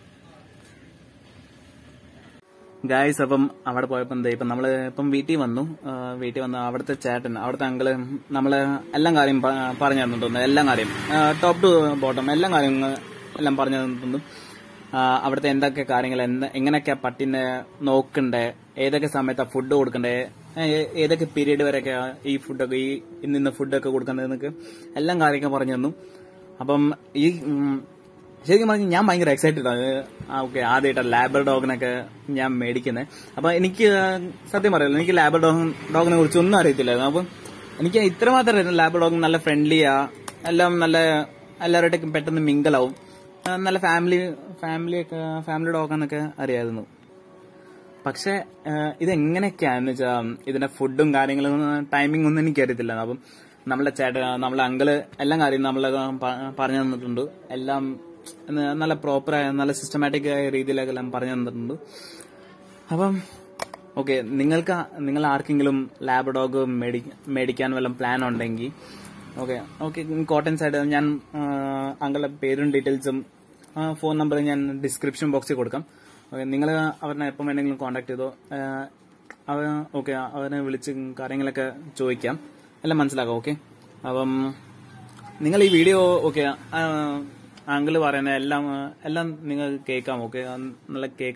ഗായ്സ് അപ്പം അവിടെ പോയപ്പോ എന്താ ഇപ്പം നമ്മള് ഇപ്പം വീട്ടിൽ വന്നു ആ, വീട്ടിൽ വന്ന് അവിടുത്തെ ചേട്ടൻ അവിടുത്തെ അങ്കിള് നമ്മള് എല്ലാം കാര്യം പ- പറഞ്ഞു തന്നിട്ടുണ്ട് എല്ലാം കാര്യം ടോപ്പ് ടു ബോട്ടം എല്ലാം കാര്യം എല്ലാം പറഞ്ഞു തന്നിട്ടുണ്ട് ആ, അവിടുത്തെ എന്തൊക്കെ കാര്യങ്ങൾ എന്ത് എങ്ങനെയൊക്കെ പട്ടിനെ നോക്കണ്ടേ ഏതൊക്കെ സമയത്താ ഫുഡ് കൊടുക്കണ്ടേ ഏ- ഏതൊക്കെ പീരീഡ് വരെയൊക്കെ ഈ ഫുഡൊക്കെ ഈ ഇന്നിന്ന ഫുഡൊക്കെ കൊടുക്കേണ്ടതെന്നൊക്കെ എല്ലാം കാര്യമൊക്കെ പറഞ്ഞു തന്നു അപ്പം ഈ ഉം, ശരിക്കും പറഞ്ഞാൽ ഞാൻ ഭയങ്കര എക്സൈറ്റഡ് ആണ് ഓക്കെ ആദ്യമായിട്ട് ലാബർ ഡോഗിനൊക്കെ ഞാൻ മേടിക്കുന്നത് അപ്പൊ എനിക്ക് സത്യം പറയാലോ എനിക്ക് ലാബർ ഡോഗ് ഡോഗിനെ കുറിച്ച് ഒന്നും അറിയത്തില്ലായിരുന്നു അപ്പം എനിക്ക് ഇത്രമാത്രം അറിയാം ലാബർ ഡോഗ് നല്ല ഫ്രണ്ട്ലിയാ എല്ലാം നല്ല എല്ലാവരുടെയും പെട്ടെന്ന് മിങ്കലാവും ആ, നല്ല ഫാമിലി ഫാമിലി ഒക്കെ ഫാമിലി ഡോഗാന്നൊക്കെ അറിയായിരുന്നു പക്ഷെ ഇതെങ്ങനെയൊക്കെയാന്ന് വെച്ചാൽ ഇതിന്റെ ഫുഡും കാര്യങ്ങളും ടൈമിംഗ് ഒന്നും എനിക്കറിയത്തില്ല അപ്പം നമ്മളെ ചേട്ട നമ്മളെ അങ്കിള് എല്ലാം കാര്യം നമ്മളെ പ- പറഞ്ഞു തന്നിട്ടുണ്ട് എല്ലാം ന- നല്ല പ്രോപ്പറായ നല്ല സിസ്റ്റമാറ്റിക് ആയ രീതിയിലൊക്കെ എല്ലാം പറഞ്ഞു തന്നിട്ടുണ്ട് അപ്പം ഓക്കെ നിങ്ങൾക്ക് നിങ്ങൾ ആർക്കെങ്കിലും ലാബ് ഡോഗ് മേടിക്കാൻ വല്ല പ്ലാൻ ഉണ്ടെങ്കിൽ ഓക്കെ ഓക്കെ കോട്ടൺ സൈഡ് ഞാൻ അങ്കളുടെ പേരും ഡീറ്റെയിൽസും ഫോൺ നമ്പറും ഞാൻ ഡിസ്ക്രിപ്ഷൻ ബോക്സിൽ കൊടുക്കാം ഓക്കെ നിങ്ങൾ അവരെ എപ്പം വേണമെങ്കിലും കോൺടാക്ട് ചെയ്തോ ആ, അവ ഓക്കെ അവരെ വിളിച്ച് കാര്യങ്ങളൊക്കെ ചോദിക്കാം എല്ലാം മനസ്സിലാക്കാം ഓക്കെ അപ്പം നിങ്ങൾ ഈ വീഡിയോ ഓക്കെ അങ്കിള് പറയുന്ന എല്ലാം ആ, എല്ലാം നിങ്ങൾ കേൾക്കാം ഓക്കെ നല്ല കേൾക്കാം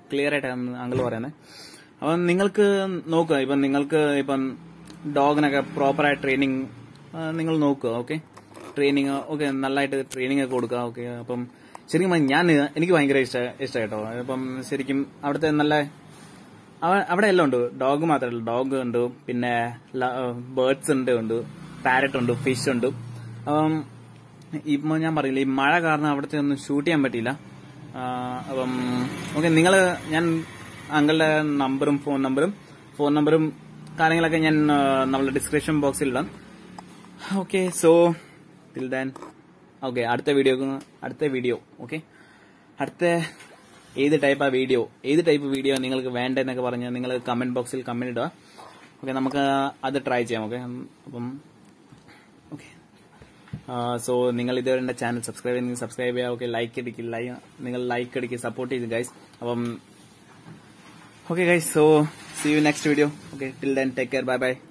ക്ലിയർ ആയിട്ട് അങ്കിൾ പറയുന്നത് അപ്പം നിങ്ങൾക്ക് നോക്കുക ഇപ്പം നിങ്ങൾക്ക് ഇപ്പം ഡോഗിനൊക്കെ പ്രോപ്പറായ ട്രെയിനിങ് നിങ്ങൾ നോക്കുക ഓക്കെ ട്രെയിനിങ് ഓക്കെ നല്ലതായിട്ട് ട്രെയിനിങ് ഒക്കെ കൊടുക്കുക ഓക്കെ അപ്പം ശരിക്കും പറഞ്ഞാ ഞാൻ എനിക്ക് ഭയങ്കര ഇഷ്ട ഇഷ്ടമായിട്ടോ അപ്പം ശരിക്കും അവിടുത്തെ നല്ല അവ- അവിടെ എല്ലാം ഉണ്ട് ഡോഗ് മാത്രമല്ല ഡോഗ് ഉണ്ട് പിന്നെ ബേർഡ്സ് ഉണ്ട് ഉണ്ട് പാരറ്റ് ഉണ്ട് ഫിഷ് ഉണ്ട് അപ്പം ഇപ്പൊ ഞാൻ പറയില്ല ഈ മഴ കാരണം അവിടുത്തെ ഒന്നും ഷൂട്ട് ചെയ്യാൻ പറ്റിയില്ല ആ, അപ്പം ഓക്കെ നിങ്ങൾ ഞാൻ അങ്കളുടെ നമ്പറും ഫോൺ നമ്പറും ഫോൺ നമ്പറും കാര്യങ്ങളൊക്കെ ഞാൻ ആ, നമ്മളുടെ ഡിസ്ക്രിപ്ഷൻ ബോക്സിൽ ഇടാം okay so till then okay അടുത്ത വീഡിയോ അടുത്ത വീഡിയോ ഓക്കെ അടുത്ത ഏത് ടൈപ്പ് ആ വീഡിയോ ഏത് ടൈപ്പ് വീഡിയോ നിങ്ങൾക്ക് വേണ്ടെന്നൊക്കെ പറഞ്ഞ് നിങ്ങൾ കമന്റ് ബോക്സിൽ കമന്റ് ഇടുക ഓക്കെ നമുക്ക് അത് ട്രൈ ചെയ്യാം ഓക്കെ അപ്പം ഓക്കെ സോ നിങ്ങൾ ഇതുവരെ എന്റെ ചാനൽ സബ്സ്ക്രൈബ് ചെയ്യുന്നെങ്കിൽ സബ്സ്ക്രൈബ് ചെയ്യുക ഓക്കെ ലൈക്ക് അടിക്കുക ലൈ- നിങ്ങൾ ലൈക്ക് അടിക്കുക സപ്പോർട്ട് ചെയ്ത് ഗൈസ് അപ്പം okay guys so see you next video okay till then take care bye by